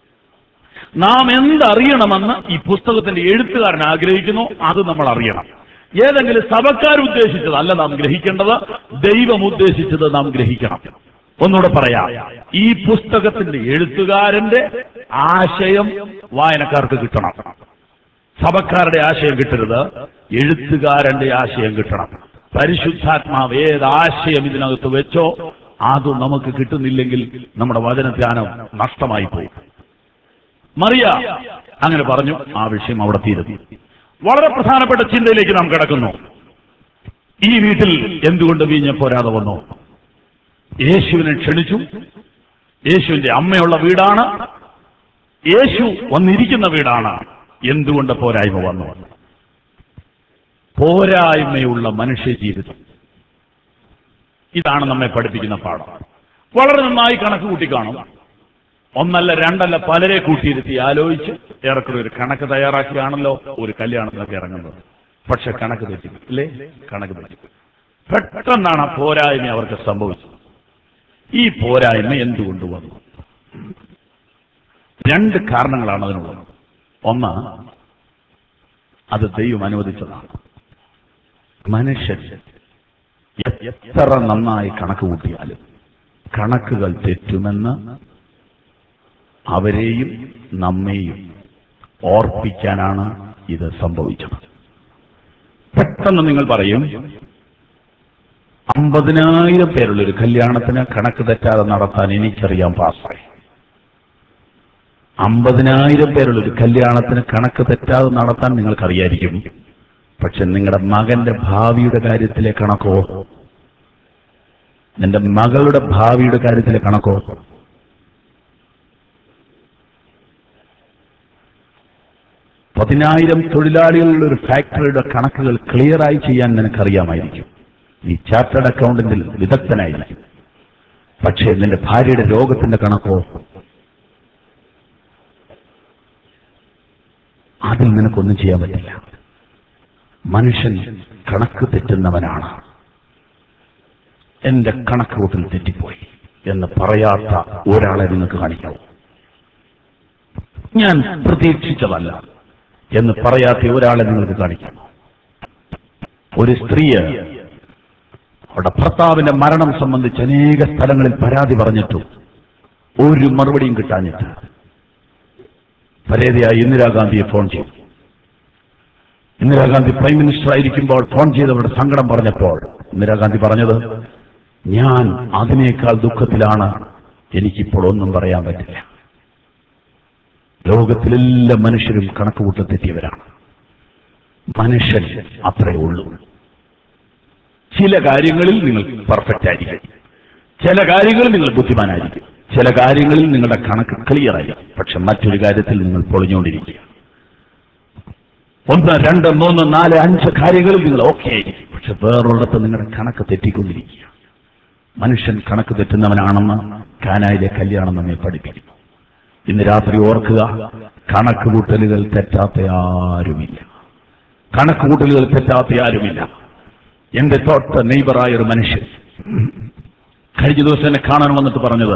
നാം എന്തറിയണമെന്ന് ഈ പുസ്തകത്തിന്റെ എഴുത്തുകാരൻ ആഗ്രഹിക്കുന്നു അത് നമ്മൾ അറിയണം ഏതെങ്കിലും സഭക്കാർ ഉദ്ദേശിച്ചതല്ല നാം ഗ്രഹിക്കേണ്ടത് ദൈവം ഉദ്ദേശിച്ചത് നാം ഗ്രഹിക്കണം ഒന്നുകൂടെ പറയാം ഈ പുസ്തകത്തിന്റെ എഴുത്തുകാരന്റെ ആശയം വായനക്കാർക്ക് കിട്ടണം സഭക്കാരുടെ ആശയം കിട്ടരുത് എഴുത്തുകാരന്റെ ആശയം കിട്ടണം പരിശുദ്ധാത്മാവ് ഏത് ആശയം ഇതിനകത്ത് വെച്ചോ അത് നമുക്ക് കിട്ടുന്നില്ലെങ്കിൽ നമ്മുടെ വചനധ്യാനം നഷ്ടമായി പോയി മറിയ അങ്ങനെ പറഞ്ഞു ആ വിഷയം അവിടെ തീരുന്നു വളരെ പ്രധാനപ്പെട്ട ചിന്തയിലേക്ക് നാം കിടക്കുന്നു ഈ വീട്ടിൽ എന്തുകൊണ്ട് വീഞ്ഞ പോരാതെ വന്നു യേശുവിനെ ക്ഷണിച്ചു യേശുവിന്റെ അമ്മയുള്ള വീടാണ് യേശു വന്നിരിക്കുന്ന വീടാണ് എന്തുകൊണ്ട് പോരായ്മ വന്നു പോരായ്മയുള്ള മനുഷ്യ ജീവിതം ഇതാണ് നമ്മെ പഠിപ്പിക്കുന്ന പാഠം വളരെ നന്നായി കണക്ക് കൂട്ടി കാണും ഒന്നല്ല രണ്ടല്ല പലരെ കൂട്ടിയിരുത്തി ആലോചിച്ച് ഏറെക്കുറെ ഒരു കണക്ക് തയ്യാറാക്കിയാണല്ലോ ഒരു കല്യാണത്തിനൊക്കെ ഇറങ്ങുന്നത് പക്ഷെ കണക്ക് തെറ്റി അല്ലേ കണക്ക് തെറ്റി പെട്ടെന്നാണ് ആ പോരായ്മ അവർക്ക് സംഭവിച്ചത് ഈ പോരായ്മ എന്തുകൊണ്ട് വന്നു രണ്ട് കാരണങ്ങളാണ് അതിനുള്ളത് ഒന്ന് അത് ദൈവം അനുവദിച്ചതാണ് മനുഷ്യൻ എത്ര നന്നായി കണക്ക് കൂട്ടിയാലും കണക്കുകൾ തെറ്റുമെന്ന് അവരെയും നമ്മെയും ഓർപ്പിക്കാനാണ് ഇത് സംഭവിച്ചത് പെട്ടെന്ന് നിങ്ങൾ പറയും അമ്പതിനായിരം പേരുള്ള ഒരു കല്യാണത്തിന് കണക്ക് തെറ്റാതെ നടത്താൻ എനിക്കറിയാം പാസ്സായി അമ്പതിനായിരം പേരുള്ള ഒരു കല്യാണത്തിന് കണക്ക് തെറ്റാതെ നടത്താൻ നിങ്ങൾക്കറിയായിരിക്കും പക്ഷെ നിങ്ങളുടെ മകന്റെ ഭാവിയുടെ കാര്യത്തിലെ കണക്കോ നിന്റെ മകളുടെ ഭാവിയുടെ കാര്യത്തിലെ കണക്കോ പതിനായിരം തൊഴിലാളികളുള്ള ഒരു ഫാക്ടറിയുടെ കണക്കുകൾ ക്ലിയറായി ചെയ്യാൻ നിനക്കറിയാമായിരിക്കും നീ ചാർട്ടേഡ് അക്കൗണ്ടന്റിൽ വിദഗ്ധനായിരിക്കും പക്ഷേ നിന്റെ ഭാര്യയുടെ രോഗത്തിന്റെ കണക്കോ അതിൽ നിനക്കൊന്നും ചെയ്യാൻ പറ്റില്ല മനുഷ്യൻ കണക്ക് തെറ്റുന്നവനാണ് എന്റെ കണക്ക് കൂട്ടിൽ തെറ്റിപ്പോയി എന്ന് പറയാത്ത ഒരാളെ നിങ്ങൾക്ക് കാണിക്കാവൂ ഞാൻ പ്രതീക്ഷിച്ചതല്ല എന്ന് പറയാത്ത ഒരാളെ നിങ്ങൾക്ക് കാണിക്കാം ഒരു സ്ത്രീയെ അവരുടെ ഭർത്താവിന്റെ മരണം സംബന്ധിച്ച് അനേക സ്ഥലങ്ങളിൽ പരാതി പറഞ്ഞിട്ടും ഒരു മറുപടിയും കിട്ടാഞ്ഞിട്ട് പരേതയായി ഇന്ദിരാഗാന്ധിയെ ഫോൺ ചെയ്തു ഇന്ദിരാഗാന്ധി പ്രൈം മിനിസ്റ്റർ ആയിരിക്കുമ്പോൾ ഫോൺ ചെയ്തവരുടെ സങ്കടം പറഞ്ഞപ്പോൾ ഇന്ദിരാഗാന്ധി പറഞ്ഞത് ഞാൻ അതിനേക്കാൾ ദുഃഖത്തിലാണ് എനിക്കിപ്പോൾ ഒന്നും പറയാൻ പറ്റില്ല ലോകത്തിലെല്ലാ മനുഷ്യരും കണക്കുകൂട്ടൽ തെറ്റിയവരാണ് മനുഷ്യൻ അത്രയേ ഉള്ളൂ ചില കാര്യങ്ങളിൽ നിങ്ങൾ പെർഫെക്റ്റ് ആയിരിക്കും ചില കാര്യങ്ങളിൽ നിങ്ങൾ ബുദ്ധിമാനായിരിക്കും ചില കാര്യങ്ങളിൽ നിങ്ങളുടെ കണക്ക് ക്ലിയർ ആയിരിക്കും പക്ഷെ മറ്റൊരു കാര്യത്തിൽ നിങ്ങൾ പൊളിഞ്ഞുകൊണ്ടിരിക്കുക ഒന്ന് രണ്ട് മൂന്ന് നാല് അഞ്ച് കാര്യങ്ങളിൽ നിങ്ങൾ ഓക്കെ ആയിരിക്കും പക്ഷെ വേറൊരിടത്ത് നിങ്ങളുടെ കണക്ക് തെറ്റിക്കൊണ്ടിരിക്കുക മനുഷ്യൻ കണക്ക് തെറ്റുന്നവനാണെന്ന് കാനായിലെ കല്യാണം നമ്മെ പഠിപ്പിക്കുന്നു ഇന്ന് രാത്രി ഓർക്കുക കണക്ക് കൂട്ടലുകൾ തെറ്റാത്ത ആരുമില്ല കണക്ക് കൂട്ടലുകൾ തെറ്റാത്ത ആരുമില്ല എന്റെ തൊട്ട് നെയ്ബറായ ഒരു മനുഷ്യൻ കഴിഞ്ഞ ദിവസം എന്നെ കാണാൻ വന്നിട്ട് പറഞ്ഞത്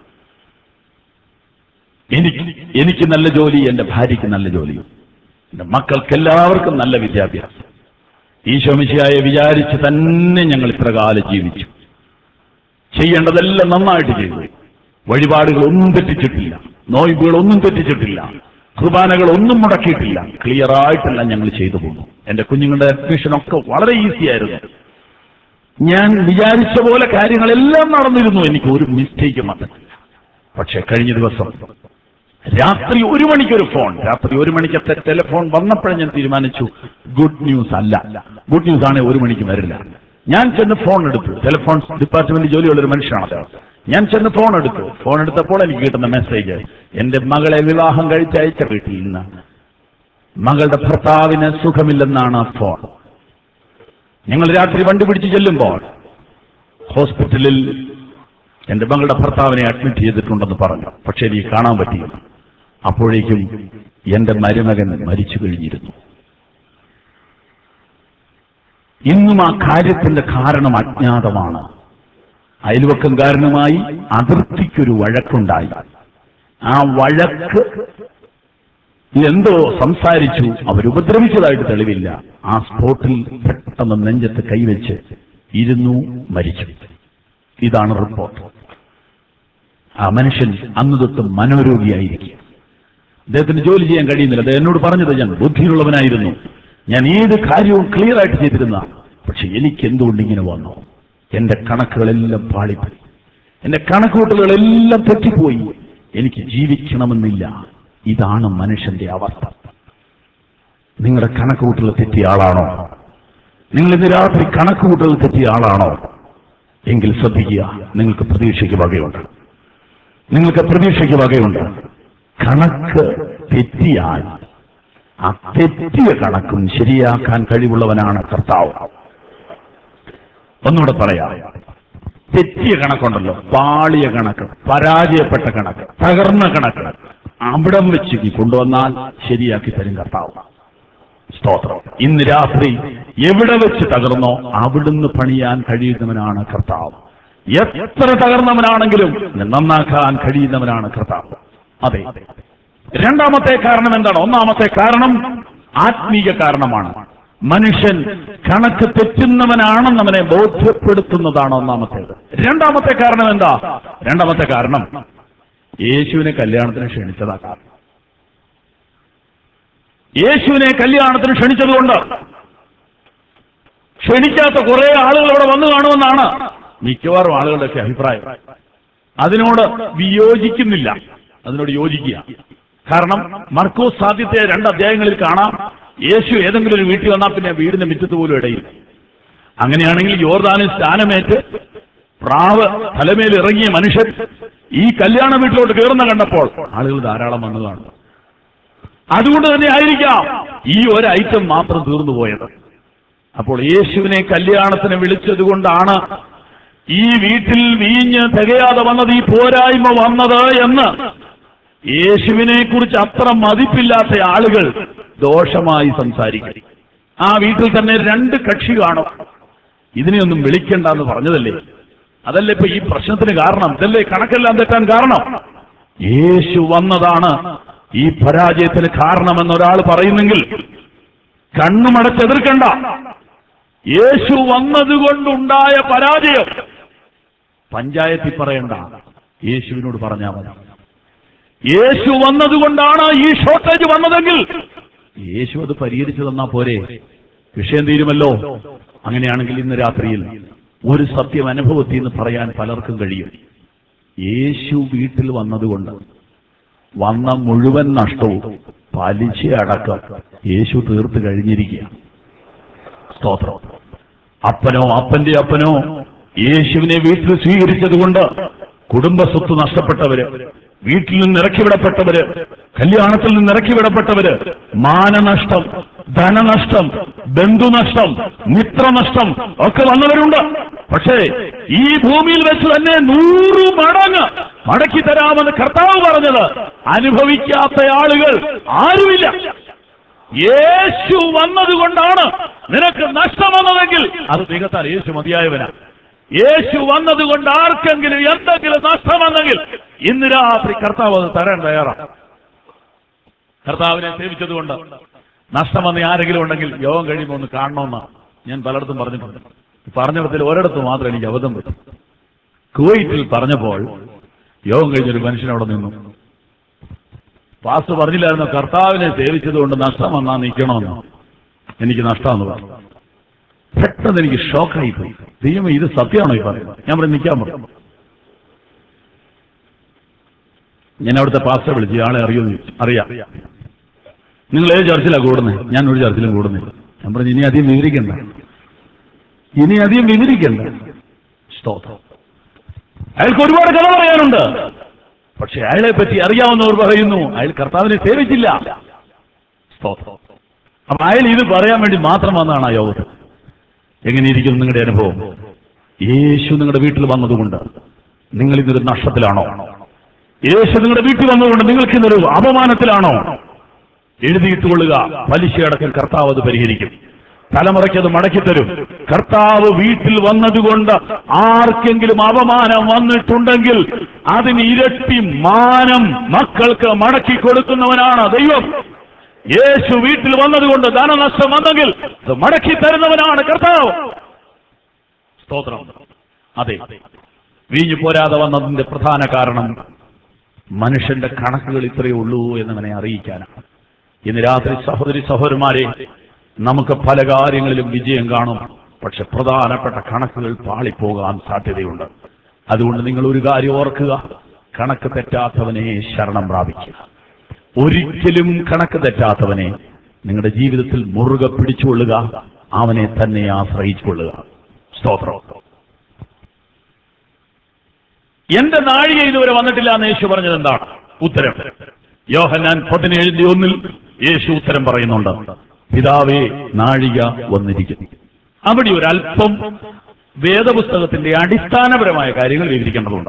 എനിക്ക് എനിക്ക് നല്ല ജോലി എന്റെ ഭാര്യയ്ക്ക് നല്ല ജോലി എന്റെ മക്കൾക്ക് എല്ലാവർക്കും നല്ല വിദ്യാഭ്യാസം ഈശോമിശിയായെ വിചാരിച്ച് തന്നെ ഞങ്ങൾ ഇത്രകാലം ജീവിച്ചു ചെയ്യേണ്ടതെല്ലാം നന്നായിട്ട് ചെയ്തു വഴിപാടുകൾ ഒന്നും തെറ്റിച്ചിട്ടില്ല നോയിബുകൾ ഒന്നും തെറ്റിച്ചിട്ടില്ല കുർബാനകൾ ഒന്നും മുടക്കിയിട്ടില്ല ക്ലിയർ ആയിട്ടെല്ലാം ഞങ്ങൾ ചെയ്തു പോകുന്നു എന്റെ കുഞ്ഞുങ്ങളുടെ അഡ്മിഷൻ ഒക്കെ വളരെ ഈസി ആയിരുന്നു ഞാൻ വിചാരിച്ച പോലെ കാര്യങ്ങളെല്ലാം നടന്നിരുന്നു എനിക്ക് ഒരു മിസ്റ്റേക്കും വന്നിട്ടില്ല പക്ഷെ കഴിഞ്ഞ ദിവസം രാത്രി ഒരു മണിക്കൊരു ഫോൺ രാത്രി ഒരു മണിക്കത്തെ ടെലിഫോൺ വന്നപ്പോഴേ ഞാൻ തീരുമാനിച്ചു ഗുഡ് ന്യൂസ് അല്ല ഗുഡ് ന്യൂസ് ആണെങ്കിൽ ഒരു മണിക്ക് വരില്ല ഞാൻ ചെന്ന് ഫോൺ എടുത്തു ടെലിഫോൺ ഡിപ്പാർട്ട്മെന്റ് ജോലിയുള്ള ഒരു മനുഷ്യനാണ് അദ്ദേഹം ഞാൻ ചെന്ന് ഫോൺ എടുത്തു ഫോൺ എടുത്തപ്പോൾ എനിക്ക് കിട്ടുന്ന മെസ്സേജ് എന്റെ മകളെ വിവാഹം കഴിച്ചയച്ച വീട്ടിൽ നിന്ന് മകളുടെ ഭർത്താവിന് സുഖമില്ലെന്നാണ് ആ ഫോൺ ഞങ്ങൾ രാത്രി വണ്ടി പിടിച്ച് ചെല്ലുമ്പോൾ ഹോസ്പിറ്റലിൽ എന്റെ മകളുടെ ഭർത്താവിനെ അഡ്മിറ്റ് ചെയ്തിട്ടുണ്ടെന്ന് പറഞ്ഞു പക്ഷെ എനിക്ക് കാണാൻ പറ്റിയില്ല അപ്പോഴേക്കും എന്റെ മരുമകൻ മരിച്ചു കഴിഞ്ഞിരുന്നു ഇന്നും ആ കാര്യത്തിന്റെ കാരണം അജ്ഞാതമാണ് അയൽവക്കംകാരനുമായി അതിർത്തിക്കൊരു വഴക്കുണ്ടായി ആ വഴക്ക് എന്തോ സംസാരിച്ചു അവരുപദ്രവിച്ചതായിട്ട് തെളിവില്ല ആ സ്പോട്ടിൽ പെട്ടെന്ന് നെഞ്ചത്ത് കൈവച്ച് ഇരുന്നു മരിച്ചു ഇതാണ് റിപ്പോർട്ട് ആ മനുഷ്യൻ അന്ന് തൊട്ട് മനോരോഗിയായിരിക്കും അദ്ദേഹത്തിന് ജോലി ചെയ്യാൻ കഴിയുന്നില്ല അദ്ദേഹം എന്നോട് പറഞ്ഞത് ഞാൻ ബുദ്ധിയുള്ളവനായിരുന്നു ഞാൻ ഏത് കാര്യവും ക്ലിയർ ആയിട്ട് ചെയ്തിരുന്ന പക്ഷെ എനിക്ക് എന്തുകൊണ്ട് ഇങ്ങനെ വന്നു എന്റെ കണക്കുകളെല്ലാം പാളിപ്പോയി എന്റെ കണക്കുകൂട്ടലുകളെല്ലാം തെറ്റിപ്പോയി എനിക്ക് ജീവിക്കണമെന്നില്ല ഇതാണ് മനുഷ്യന്റെ അവസ്ഥ നിങ്ങളുടെ കണക്കുകൂട്ടൽ തെറ്റിയ ആളാണോ നിങ്ങൾ ഇന്ന് രാത്രി കണക്കുകൂട്ടൽ തെറ്റിയ ആളാണോ എങ്കിൽ ശ്രദ്ധിക്കുക നിങ്ങൾക്ക് പ്രതീക്ഷയ്ക്ക് വകയുണ്ട് നിങ്ങൾക്ക് പ്രതീക്ഷയ്ക്ക് വകയുണ്ട് കണക്ക് തെറ്റിയാൽ ആ തെറ്റിയ കണക്കും ശരിയാക്കാൻ കഴിവുള്ളവനാണ് കർത്താവ് ഒന്നുകൂടെ പറയാം തെറ്റിയ കണക്കുണ്ടല്ലോ പാളിയ കണക്ക് പരാജയപ്പെട്ട കണക്ക് തകർന്ന കണക്ക് അവിടം വെച്ച് നീ കൊണ്ടുവന്നാൽ ശരിയാക്കി തരും കർത്താവ് സ്തോത്രം ഇന്ന് രാത്രി എവിടെ വെച്ച് തകർന്നോ അവിടുന്ന് പണിയാൻ കഴിയുന്നവനാണ് കർത്താവ് എത്ര തകർന്നവനാണെങ്കിലും നന്നാക്കാൻ കഴിയുന്നവനാണ് കർത്താവ് അതെ രണ്ടാമത്തെ കാരണം എന്താണ് ഒന്നാമത്തെ കാരണം ആത്മീയ കാരണമാണ് മനുഷ്യൻ കണക്ക് തെറ്റുന്നവനാണെന്ന് അവനെ ബോധ്യപ്പെടുത്തുന്നതാണ് ഒന്നാമത്തേത് രണ്ടാമത്തെ കാരണം എന്താ രണ്ടാമത്തെ കാരണം യേശുവിനെ കല്യാണത്തിന് ക്ഷണിച്ചതാ കാരണം യേശുവിനെ കല്യാണത്തിന് ക്ഷണിച്ചതുകൊണ്ട് ക്ഷണിക്കാത്ത കുറെ ആളുകൾ ഇവിടെ വന്നു കാണുമെന്നാണ് മിക്കവാറും ആളുകളുടെയൊക്കെ അഭിപ്രായം അതിനോട് വിയോജിക്കുന്നില്ല അതിനോട് യോജിക്കുക കാരണം മർക്കോസ് സാധ്യത്തെ രണ്ട് അധ്യായങ്ങളിൽ കാണാം യേശു ഏതെങ്കിലും ഒരു വീട്ടിൽ വന്നാൽ പിന്നെ വീടിന്റെ മുറ്റത്ത് പോലും ഇടയിൽ അങ്ങനെയാണെങ്കിൽ യോർദാനിൽ സ്ഥാനമേറ്റ് പ്രാവ് തലമേൽ ഇറങ്ങിയ മനുഷ്യൻ ഈ കല്യാണ വീട്ടിലോട്ട് കയറുന്ന കണ്ടപ്പോൾ ആളുകൾ ധാരാളം വന്നു കാണും അതുകൊണ്ട് തന്നെ ആയിരിക്കാം ഈ ഒരു ഐറ്റം മാത്രം തീർന്നു പോയത് അപ്പോൾ യേശുവിനെ കല്യാണത്തിന് വിളിച്ചത് കൊണ്ടാണ് ഈ വീട്ടിൽ വീഞ്ഞ് തികയാതെ വന്നത് ഈ പോരായ്മ വന്നത് എന്ന് യേശുവിനെ കുറിച്ച് അത്ര മതിപ്പില്ലാത്ത ആളുകൾ ദോഷമായി സംസാരിക്കും ആ വീട്ടിൽ തന്നെ രണ്ട് കക്ഷി കാണും ഇതിനെയൊന്നും വിളിക്കണ്ട എന്ന് പറഞ്ഞതല്ലേ അതല്ലേ ഇപ്പൊ ഈ പ്രശ്നത്തിന് കാരണം ഇതല്ലേ കണക്കെല്ലാം തെറ്റാൻ കാരണം യേശു വന്നതാണ് ഈ പരാജയത്തിന് കാരണമെന്ന് ഒരാൾ പറയുന്നെങ്കിൽ കണ്ണുമടച്ചെതിർക്കണ്ട യേശു വന്നതുകൊണ്ടുണ്ടായ പരാജയം പഞ്ചായത്തിൽ പറയണ്ട യേശുവിനോട് പറഞ്ഞാൽ മതി യേശു വന്നതുകൊണ്ടാണ് ഈ ഷോർട്ടേജ് വന്നതെങ്കിൽ യേശു അത് പരിഹരിച്ചു തന്നാ പോരെ വിഷയം തീരുമല്ലോ അങ്ങനെയാണെങ്കിൽ ഇന്ന് രാത്രിയിൽ ഒരു സത്യം അനുഭവത്തിൽ നിന്ന് പറയാൻ പലർക്കും കഴിയും യേശു വീട്ടിൽ വന്നതുകൊണ്ട് വന്ന മുഴുവൻ നഷ്ടവും പലിശ അടക്കം യേശു തീർത്ത് കഴിഞ്ഞിരിക്കുക സ്തോത്രം അപ്പനോ അപ്പന്റെ അപ്പനോ യേശുവിനെ വീട്ടിൽ സ്വീകരിച്ചതുകൊണ്ട് കുടുംബ സ്വത്ത് നഷ്ടപ്പെട്ടവര് വീട്ടിൽ നിന്ന് ഇറക്കിവിടപ്പെട്ടവര് കല്യാണത്തിൽ നിന്ന് ഇറക്കിവിടപ്പെട്ടവര് മാനനഷ്ടം ധനനഷ്ടം ബന്ധുനഷ്ടം മിത്രനഷ്ടം ഒക്കെ വന്നവരുണ്ട് പക്ഷേ ഈ ഭൂമിയിൽ വെച്ച് തന്നെ നൂറ് മടങ്ങ് മടക്കി തരാമെന്ന് കർത്താവ് പറഞ്ഞത് അനുഭവിക്കാത്ത ആളുകൾ ആരുമില്ല യേശു വന്നതുകൊണ്ടാണ് നിനക്ക് നഷ്ടം വന്നതെങ്കിൽ അത് നികത്താൻ യേശു മതിയായവനാ യേശു വന്നതുകൊണ്ട് ആർക്കെങ്കിലും എന്തെങ്കിലും നഷ്ടം വന്നെങ്കിൽ ഇന്ന് രാത്രി കർത്താവ് അത് തരാൻ തയ്യാറാണ് കർത്താവിനെ സേവിച്ചതുകൊണ്ട് നഷ്ടം വന്ന ആരെങ്കിലും ഉണ്ടെങ്കിൽ യോഗം കഴിയുമ്പോൾ ഒന്ന് കാണണമെന്ന് ഞാൻ പലയിടത്തും പറഞ്ഞിട്ടുണ്ട് പറഞ്ഞിടത്തിൽ ഒരിടത്ത് മാത്രം എനിക്ക് അബദ്ധം പറ്റും കുവൈറ്റിൽ പറഞ്ഞപ്പോൾ യോഗം കഴിഞ്ഞൊരു മനുഷ്യൻ അവിടെ നിന്നു പാസ് പറഞ്ഞില്ലായിരുന്നു കർത്താവിനെ സേവിച്ചതുകൊണ്ട് നഷ്ടം വന്നാ നിൽക്കണമെന്ന് എനിക്ക് നഷ്ടമെന്ന് പറഞ്ഞു പെട്ടെന്ന് എനിക്ക് ഷോക്കായി പോയി ദൈവമേ ഇത് സത്യമാണോ ഈ പറയുന്നത് ഞാൻ ഇവിടെ നിൽക്കാൻ പറഞ്ഞു ഞാൻ അവിടുത്തെ പാസ്റ്റർ വിളിച്ചു ആളെ അറിയുമെന്ന് ചോദിച്ചു അറിയാം നിങ്ങൾ ഏത് ചർച്ചിലാണ് കൂടുന്നത് ഞാൻ ഒരു ചർച്ചിലും കൂടുന്നില്ല ഞാൻ പറഞ്ഞു ഇനി അധികം വിവരിക്കണ്ട ഇനി അധികം വിവരിക്കണ്ട സ്തോത്രം അയാൾക്ക് ഒരുപാട് കഥ പറയാനുണ്ട് പക്ഷെ അയാളെ പറ്റി അറിയാവുന്നവർ പറയുന്നു അയാൾ കർത്താവിനെ സേവിച്ചില്ല സ്തോത്രം അപ്പൊ അയാൾ ഇത് പറയാൻ വേണ്ടി മാത്രം വന്നതാണ് ആ യോഗത്തിൽ എങ്ങനെയിരിക്കും നിങ്ങളുടെ അനുഭവം യേശു നിങ്ങളുടെ വീട്ടിൽ വന്നതുകൊണ്ട് നിങ്ങൾ ഇന്നൊരു നഷ്ടത്തിലാണോ യേശു നിങ്ങളുടെ വീട്ടിൽ വന്നതുകൊണ്ട് നിങ്ങൾക്ക് ഇന്നൊരു അപമാനത്തിലാണോ എഴുതിയിട്ടുകൊള്ളുക പലിശയടക്കം കർത്താവ് അത് പരിഹരിക്കും തലമുറയ്ക്ക് അത് മടക്കിത്തരും കർത്താവ് വീട്ടിൽ വന്നതുകൊണ്ട് ആർക്കെങ്കിലും അപമാനം വന്നിട്ടുണ്ടെങ്കിൽ അതിന് ഇരട്ടി മാനം മക്കൾക്ക് മടക്കി കൊടുക്കുന്നവനാണ് ദൈവം യേശു വീട്ടിൽ വന്നതുകൊണ്ട് ധനനഷ്ടം വന്നെങ്കിൽ അത് മടക്കി തരുന്നവനാണ് കർത്താവ് സ്തോത്രം അതെ വീഞ്ഞു പോരാതെ വന്നതിന്റെ പ്രധാന കാരണം മനുഷ്യന്റെ കണക്കുകൾ ഇത്രയേ ഉള്ളൂ എന്നവനെ അറിയിക്കാനാണ് ഇന്ന് രാത്രി സഹോദരി സഹോദരന്മാരെ നമുക്ക് പല കാര്യങ്ങളിലും വിജയം കാണും പക്ഷെ പ്രധാനപ്പെട്ട കണക്കുകൾ പാളിപ്പോകാൻ സാധ്യതയുണ്ട് അതുകൊണ്ട് നിങ്ങൾ ഒരു കാര്യം ഓർക്കുക കണക്ക് തെറ്റാത്തവനെ ശരണം പ്രാപിക്കുക ഒരിക്കലും കണക്ക് തെറ്റാത്തവനെ നിങ്ങളുടെ ജീവിതത്തിൽ മുറുകെ പിടിച്ചുകൊള്ളുക അവനെ തന്നെ ആശ്രയിച്ചുകൊള്ളുക സ്തോത്രം എന്റെ നാഴിക ഇതുവരെ വന്നിട്ടില്ല എന്ന് യേശു പറഞ്ഞത് എന്താണ് ഉത്തരം യോഹന്നാൻ പതിനേഴിന്റെ ഒന്നിൽ യേശു ഉത്തരം പറയുന്നുണ്ട് പിതാവേ നാഴിക വന്നിരിക്കുന്നു അവിടെ ഒരു അല്പം വേദപുസ്തകത്തിന്റെ അടിസ്ഥാനപരമായ കാര്യങ്ങൾ വിവരിക്കേണ്ടതുണ്ട്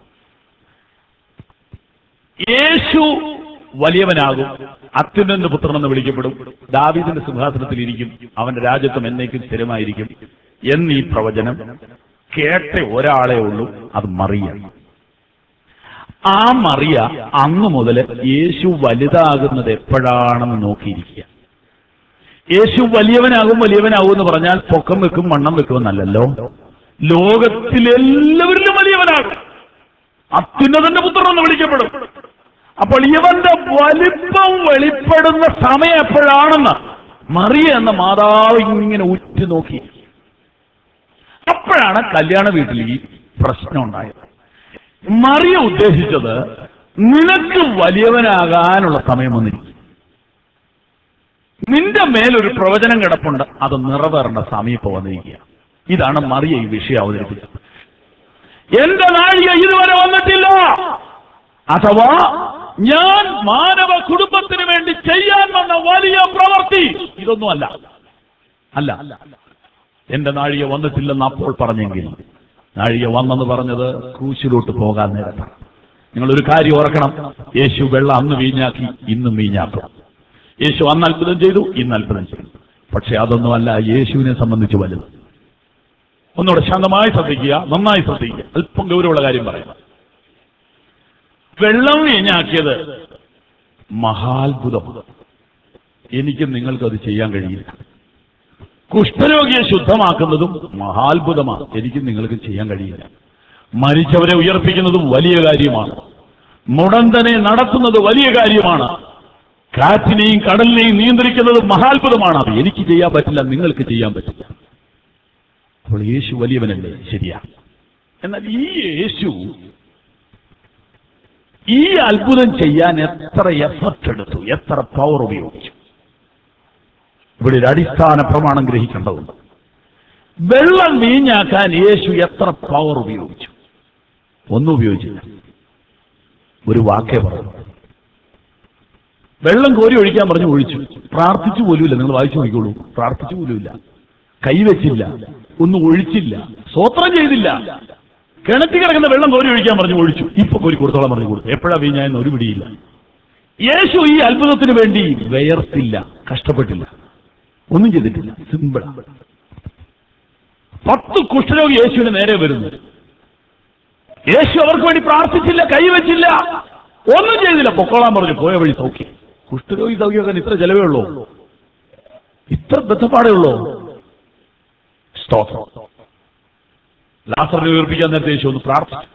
യേശു വലിയവനാകും അത്യുന്നന്റെ പുത്രനെന്ന് വിളിക്കപ്പെടും ദാവീദിന്റെ സിംഹാസനത്തിൽ ഇരിക്കും അവന്റെ രാജ്യത്വം എന്നേക്കും സ്ഥിരമായിരിക്കും എന്നീ പ്രവചനം കേട്ട ഒരാളെ ഉള്ളൂ അത് മറിയ ആ മറിയ അന്നു മുതൽ യേശു വലുതാകുന്നത് എപ്പോഴാണെന്ന് നോക്കിയിരിക്കുക യേശു വലിയവനാകും വലിയവനാകും എന്ന് പറഞ്ഞാൽ പൊക്കം വെക്കും വണ്ണം വെക്കുമെന്നല്ലല്ലോ ലോകത്തിലെല്ലാവരിലും വലിയവനാകും അത്യുന്നതന്റെ പുത്രൻ എന്ന് വിളിക്കപ്പെടും അപ്പോൾ ഇവന്റെ വലിപ്പം വെളിപ്പെടുന്ന സമയം എപ്പോഴാണെന്ന് മറിയ എന്ന മാതാവ് ഇങ്ങനെ ഉറ്റു നോക്കി അപ്പോഴാണ് കല്യാണ വീട്ടിൽ ഈ പ്രശ്നം ഉണ്ടായത് മറിയ ഉദ്ദേശിച്ചത് നിനക്ക് വലിയവനാകാനുള്ള സമയം വന്നിരിക്കും നിന്റെ മേലൊരു പ്രവചനം കിടപ്പുണ്ട് അത് നിറവേറേണ്ട സമയം ഇപ്പൊ വന്നിരിക്കുക ഇതാണ് മറിയ ഈ വിഷയം അവതരിപ്പിച്ചത് എന്റെ നാഴിക ഇതുവരെ വന്നിട്ടില്ല അഥവാ ഞാൻ മാനവ കുടുംബത്തിന് വേണ്ടി ചെയ്യാൻ വന്ന വലിയ പ്രവൃത്തി ഇതൊന്നുമല്ല അല്ല എന്റെ നാഴിക വന്നിട്ടില്ലെന്ന് അപ്പോൾ പറഞ്ഞെങ്കിൽ നാഴിക വന്നെന്ന് പറഞ്ഞത് ക്രൂശിലോട്ട് പോകാൻ നേരത്താണ് നിങ്ങളൊരു കാര്യം ഓർക്കണം യേശു വെള്ളം അന്ന് വീഞ്ഞാക്കി ഇന്നും വീഞ്ഞാക്കും യേശു അന്ന് അത്ഭുതം ചെയ്തു ഇന്ന് അത്ഭുതം ചെയ്തു പക്ഷെ അതൊന്നുമല്ല യേശുവിനെ സംബന്ധിച്ച് വലുത് ഒന്നുകൂടെ ശാന്തമായി ശ്രദ്ധിക്കുക നന്നായി ശ്രദ്ധിക്കുക അല്പം ഗൗരവമുള്ള കാര്യം പറയാം വെള്ളം വീഞ്ഞാക്കിയത് മഹാത്ഭുതം എനിക്കും നിങ്ങൾക്കും അത് ചെയ്യാൻ കഴിയില്ല കുഷ്ഠരോഗിയെ ശുദ്ധമാക്കുന്നതും മഹാത്ഭുതമാണ് എനിക്കും നിങ്ങൾക്കും ചെയ്യാൻ കഴിയില്ല മരിച്ചവരെ ഉയർപ്പിക്കുന്നതും വലിയ കാര്യമാണ് മുടന്തനെ നടത്തുന്നത് വലിയ കാര്യമാണ് കാറ്റിനെയും കടലിനെയും നിയന്ത്രിക്കുന്നത് മഹാത്ഭുതമാണ് അത് എനിക്ക് ചെയ്യാൻ പറ്റില്ല നിങ്ങൾക്ക് ചെയ്യാൻ പറ്റില്ല അപ്പോൾ യേശു വലിയവനല്ലേ ശരിയാ എന്നാൽ ഈ യേശു ഈ അത്ഭുതം ചെയ്യാൻ എത്ര എഫർട്ട് എടുത്തു എത്ര പവർ ഉപയോഗിച്ചു ഇവിടെ ഒരു അടിസ്ഥാന പ്രമാണം ഗ്രഹിക്കേണ്ടതുണ്ട് വെള്ളം വീഞ്ഞാക്കാൻ യേശു എത്ര പവർ ഉപയോഗിച്ചു ഒന്നും ഉപയോഗിച്ചില്ല ഒരു വാക്കേ പറഞ്ഞു വെള്ളം കോരി ഒഴിക്കാൻ പറഞ്ഞു ഒഴിച്ചു പ്രാർത്ഥിച്ചു പോലുമില്ല നിങ്ങൾ വായിച്ചു നോക്കിക്കോളൂ പ്രാർത്ഥിച്ചു പോലുമില്ല കൈവച്ചില്ല ഒന്നും ഒഴിച്ചില്ല സ്വത്രം ചെയ്തില്ല കിണറ്റി കിടക്കുന്ന വെള്ളം കോരി ഒഴിക്കാൻ പറഞ്ഞു ഒഴിച്ചു ഇപ്പൊ കോരി കൊടുത്തോളം പറഞ്ഞു കൊടുത്തു എപ്പോഴാ വീഞ്ഞായെന്ന് ഒരു പിടിയില്ല യേശു ഈ അത്ഭുതത്തിന് വേണ്ടി വേർത്തില്ല കഷ്ടപ്പെട്ടില്ല ഒന്നും ചെയ്തിട്ടില്ല സിമ്പിൾ പത്ത് കുഷ്ഠരോഗി യേശുവിന് നേരെ വരുന്നു യേശു അവർക്ക് വേണ്ടി പ്രാർത്ഥിച്ചില്ല കൈവച്ചില്ല ഒന്നും ചെയ്തില്ല പൊക്കോളാൻ പറഞ്ഞു പോയ വഴി സൗഖ്യം കുഷ്ഠരോഗി സൗഖ്യമാക്കാൻ ഇത്ര ചെലവേ ഉള്ളൂ ഇത്ര ബന്ധപ്പാടേ ഉള്ളൂ സ്തോത്രം ലാസറിനെ ഉയർപ്പിക്കാൻ നേരത്തെ യേശു ഒന്ന് പ്രാർത്ഥിച്ചു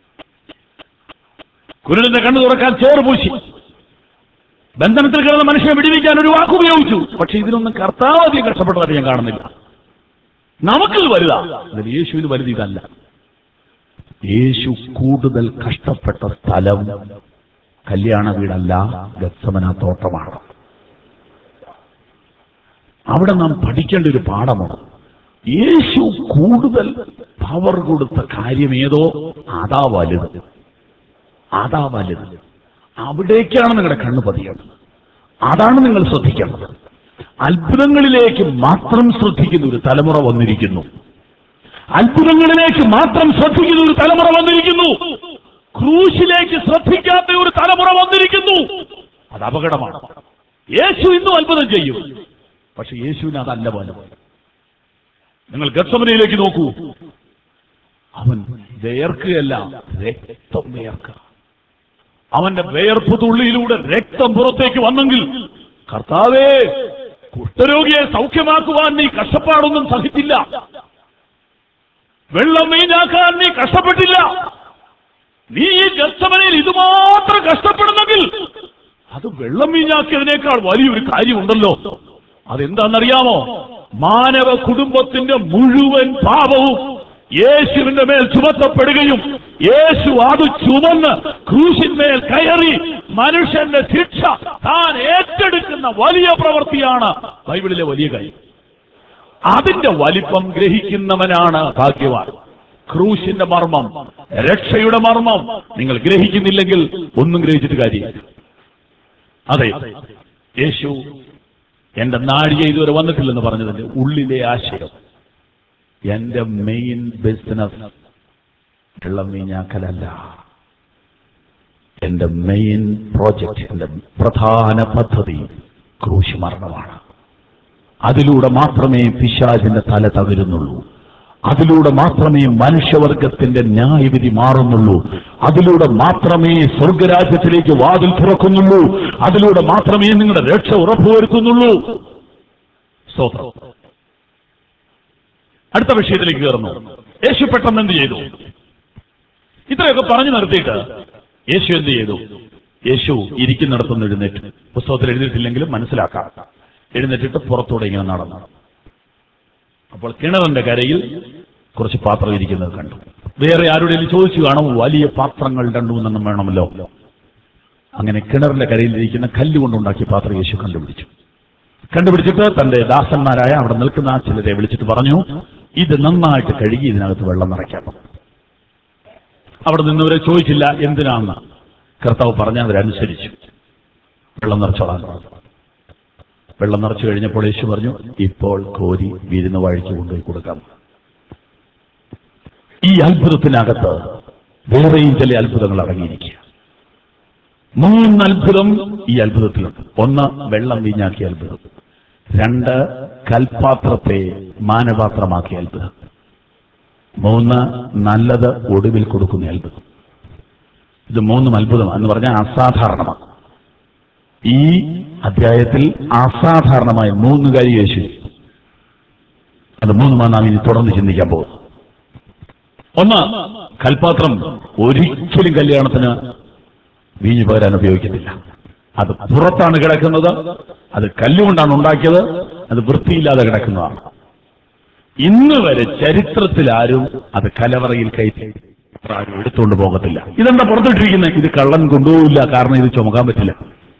കുരുടന്റെ കണ്ണു തുറക്കാൻ ചോറ് പൂശി ബന്ധനത്തിൽ കിടന്ന മനുഷ്യനെ വിടിവിക്കാൻ ഒരു വാക്ക് ഉപയോഗിച്ചു പക്ഷെ ഇതിനൊന്നും കർത്താവ് അധികം കഷ്ടപ്പെട്ടതായിട്ട് ഞാൻ കാണുന്നില്ല നമുക്കിത് വലുതാ അതിൽ യേശുവിന് വലുത് ഇതല്ല യേശു കൂടുതൽ കഷ്ടപ്പെട്ട സ്ഥലം കല്യാണ വീടല്ല ഗത്സമന തോട്ടമാണ് അവിടെ നാം പഠിക്കേണ്ട ഒരു പാഠമാണ് യേശു കൂടുതൽ പവർ കൊടുത്ത കാര്യം ഏതോ അതാ വലുത് അതാ വലുത് അവിടേക്കാണ് നിങ്ങളുടെ കണ്ണ് പതിയേണ്ടത് അതാണ് നിങ്ങൾ ശ്രദ്ധിക്കേണ്ടത് അത്ഭുതങ്ങളിലേക്ക് മാത്രം ശ്രദ്ധിക്കുന്ന ഒരു തലമുറ വന്നിരിക്കുന്നു അത്ഭുതങ്ങളിലേക്ക് മാത്രം ശ്രദ്ധിക്കുന്ന ഒരു തലമുറ വന്നിരിക്കുന്നു ക്രൂശിലേക്ക് ശ്രദ്ധിക്കാത്ത ഒരു തലമുറ വന്നിരിക്കുന്നു അത് അപകടമാണ് യേശു ഇന്നും അത്ഭുതം ചെയ്യും പക്ഷെ യേശുവിന് അതല്ല പോലെ നിങ്ങൾ ഗർസമനയിലേക്ക് നോക്കൂ അവൻ വേർക്കുകയല്ല രക്തം വേർക്കുക അവന്റെ വേർപ്പ് തുള്ളിയിലൂടെ രക്തം പുറത്തേക്ക് വന്നെങ്കിൽ കർത്താവേ കുഷ്ഠരോഗിയെ സൗഖ്യമാക്കുവാൻ നീ കഷ്ടപ്പാടൊന്നും സഹിച്ചില്ല വെള്ളം വീഞ്ഞാക്കാൻ നീ കഷ്ടപ്പെട്ടില്ല നീ ഈ ഗർസമനയിൽ ഇതുമാത്രം കഷ്ടപ്പെടുന്നെങ്കിൽ അത് വെള്ളം വീഞ്ഞാക്കിയതിനേക്കാൾ വലിയൊരു കാര്യമുണ്ടല്ലോ അതെന്താണെന്നറിയാമോ മാനവ കുടുംബത്തിന്റെ മുഴുവൻ പാപവും യേശുവിന്റെ മേൽ ചുമത്തപ്പെടുകയും യേശു അത് ചുമന്ന് ക്രൂശിന്മേൽ കയറി മനുഷ്യന്റെ ശിക്ഷ താൻ ഏറ്റെടുക്കുന്ന വലിയ പ്രവൃത്തിയാണ് ബൈബിളിലെ വലിയ കാര്യം അതിന്റെ വലിപ്പം ഗ്രഹിക്കുന്നവനാണ് ഭാഗ്യവാൻ ക്രൂശിന്റെ മർമ്മം രക്ഷയുടെ മർമ്മം നിങ്ങൾ ഗ്രഹിക്കുന്നില്ലെങ്കിൽ ഒന്നും ഗ്രഹിച്ചിട്ട് കാര്യമില്ല അതെ യേശു എന്റെ നാഴിക ഇതുവരെ വന്നിട്ടില്ലെന്ന് പറഞ്ഞതിന്റെ ഉള്ളിലെ ആശയം എന്റെ മെയിൻ ബിസിനസ് വെള്ളം വീഞ്ഞാക്കലല്ല എന്റെ മെയിൻ പ്രോജക്റ്റ് എന്റെ പ്രധാന പദ്ധതി ക്രൂശ് മരണമാണ് അതിലൂടെ മാത്രമേ പിശാചിന്റെ തല തകരുന്നുള്ളൂ അതിലൂടെ മാത്രമേ മനുഷ്യവർഗത്തിന്റെ ന്യായവിധി മാറുന്നുള്ളൂ അതിലൂടെ മാത്രമേ സ്വർഗരാജ്യത്തിലേക്ക് വാതിൽ തുറക്കുന്നുള്ളൂ അതിലൂടെ മാത്രമേ നിങ്ങളുടെ രക്ഷ ഉറപ്പുവരുത്തുന്നുള്ളൂ സ്തോത്രം അടുത്ത വിഷയത്തിലേക്ക് കയറുന്നു യേശു പെട്ടെന്ന് എന്ത് ചെയ്തു ഇത്രയൊക്കെ പറഞ്ഞു നിർത്തിയിട്ട് യേശു എന്ത് ചെയ്തു യേശു ഇരിക്കുന്നിടത്തുനിന്ന് എഴുന്നേറ്റ് പുസ്തകത്തിൽ എഴുതിയിട്ടില്ലെങ്കിലും മനസ്സിലാക്കാം എഴുന്നേറ്റിട്ട് പുറത്തൂടെ ഇങ്ങനെ നടന്നു അപ്പോൾ കിണറിന്റെ കരയിൽ കുറച്ച് പാത്രം ഇരിക്കുന്നത് കണ്ടു വേറെ ആരുടെയും ചോദിച്ചു കാണും വലിയ പാത്രങ്ങൾ രണ്ടു മൂന്നെണ്ണം വേണമല്ലോ അങ്ങനെ കിണറിന്റെ കരയിൽ ഇരിക്കുന്ന കല്ലുകൊണ്ടുണ്ടാക്കിയ പാത്രം യേശു കണ്ടുപിടിച്ചു കണ്ടുപിടിച്ചിട്ട് തന്റെ ദാസന്മാരായ അവിടെ നിൽക്കുന്ന ആ ചിലരെ വിളിച്ചിട്ട് പറഞ്ഞു ഇത് നന്നായിട്ട് കഴുകി ഇതിനകത്ത് വെള്ളം നിറയ്ക്കാം അവിടെ നിന്നവരെ ചോദിച്ചില്ല എന്തിനാണെന്ന് കർത്താവ് പറഞ്ഞ അവരനുസരിച്ചു വെള്ളം നിറച്ചോളാൻ പറഞ്ഞു. വെള്ളം നിറച്ചു കഴിഞ്ഞപ്പോൾ യേശു പറഞ്ഞു ഇപ്പോൾ കോരി വിരുന്ന വഴിക്ക് കൊണ്ടുപോയി കൊടുക്കാം ഈ അത്ഭുതത്തിനകത്ത് വേറെയും ചില അത്ഭുതങ്ങൾ അടങ്ങിയിരിക്കുക മൂന്ന് അത്ഭുതം ഈ അത്ഭുതത്തിലുണ്ട് ഒന്ന് വെള്ളം വീഞ്ഞാക്കിയ അത്ഭുതം രണ്ട് കൽപാത്രത്തെ മാനപാത്രമാക്കിയ അത്ഭുതം മൂന്ന് നല്ലത് ഒടുവിൽ കൊടുക്കുന്ന അത്ഭുതം ഇത് മൂന്നും അത്ഭുതം എന്ന് പറഞ്ഞാൽ അസാധാരണമാണ് ഈ അധ്യായത്തിൽ അസാധാരണമായ മൂന്ന് കാര്യം യേശു ചെയ്തു. അത് മൂന്നുമാണ് നാം ഇനി തുടർന്ന് ചിന്തിക്കാൻ പോകുന്നത് ഒന്ന് കൽപാത്രം ഒരിക്കലും കല്യാണത്തിന് വീഞ്ഞു പകരാൻ ഉപയോഗിക്കത്തില്ല അത് പുറത്താണ് കിടക്കുന്നത് അത് കല്ലുകൊണ്ടാണ് ഉണ്ടാക്കിയത് അത് വൃത്തിയില്ലാതെ കിടക്കുന്നതാണ് ഇന്ന് വരെ ചരിത്രത്തിൽ ആരും അത് കലവറയിൽ കയറ്റി ആരും എടുത്തുകൊണ്ട് പോകത്തില്ല ഇതെന്താ പുറത്തിട്ടിരിക്കുന്നത് ഇത് കള്ളൻ കൊണ്ടുപോകില്ല കാരണം ഇത് ചുമക്കാൻ പറ്റില്ല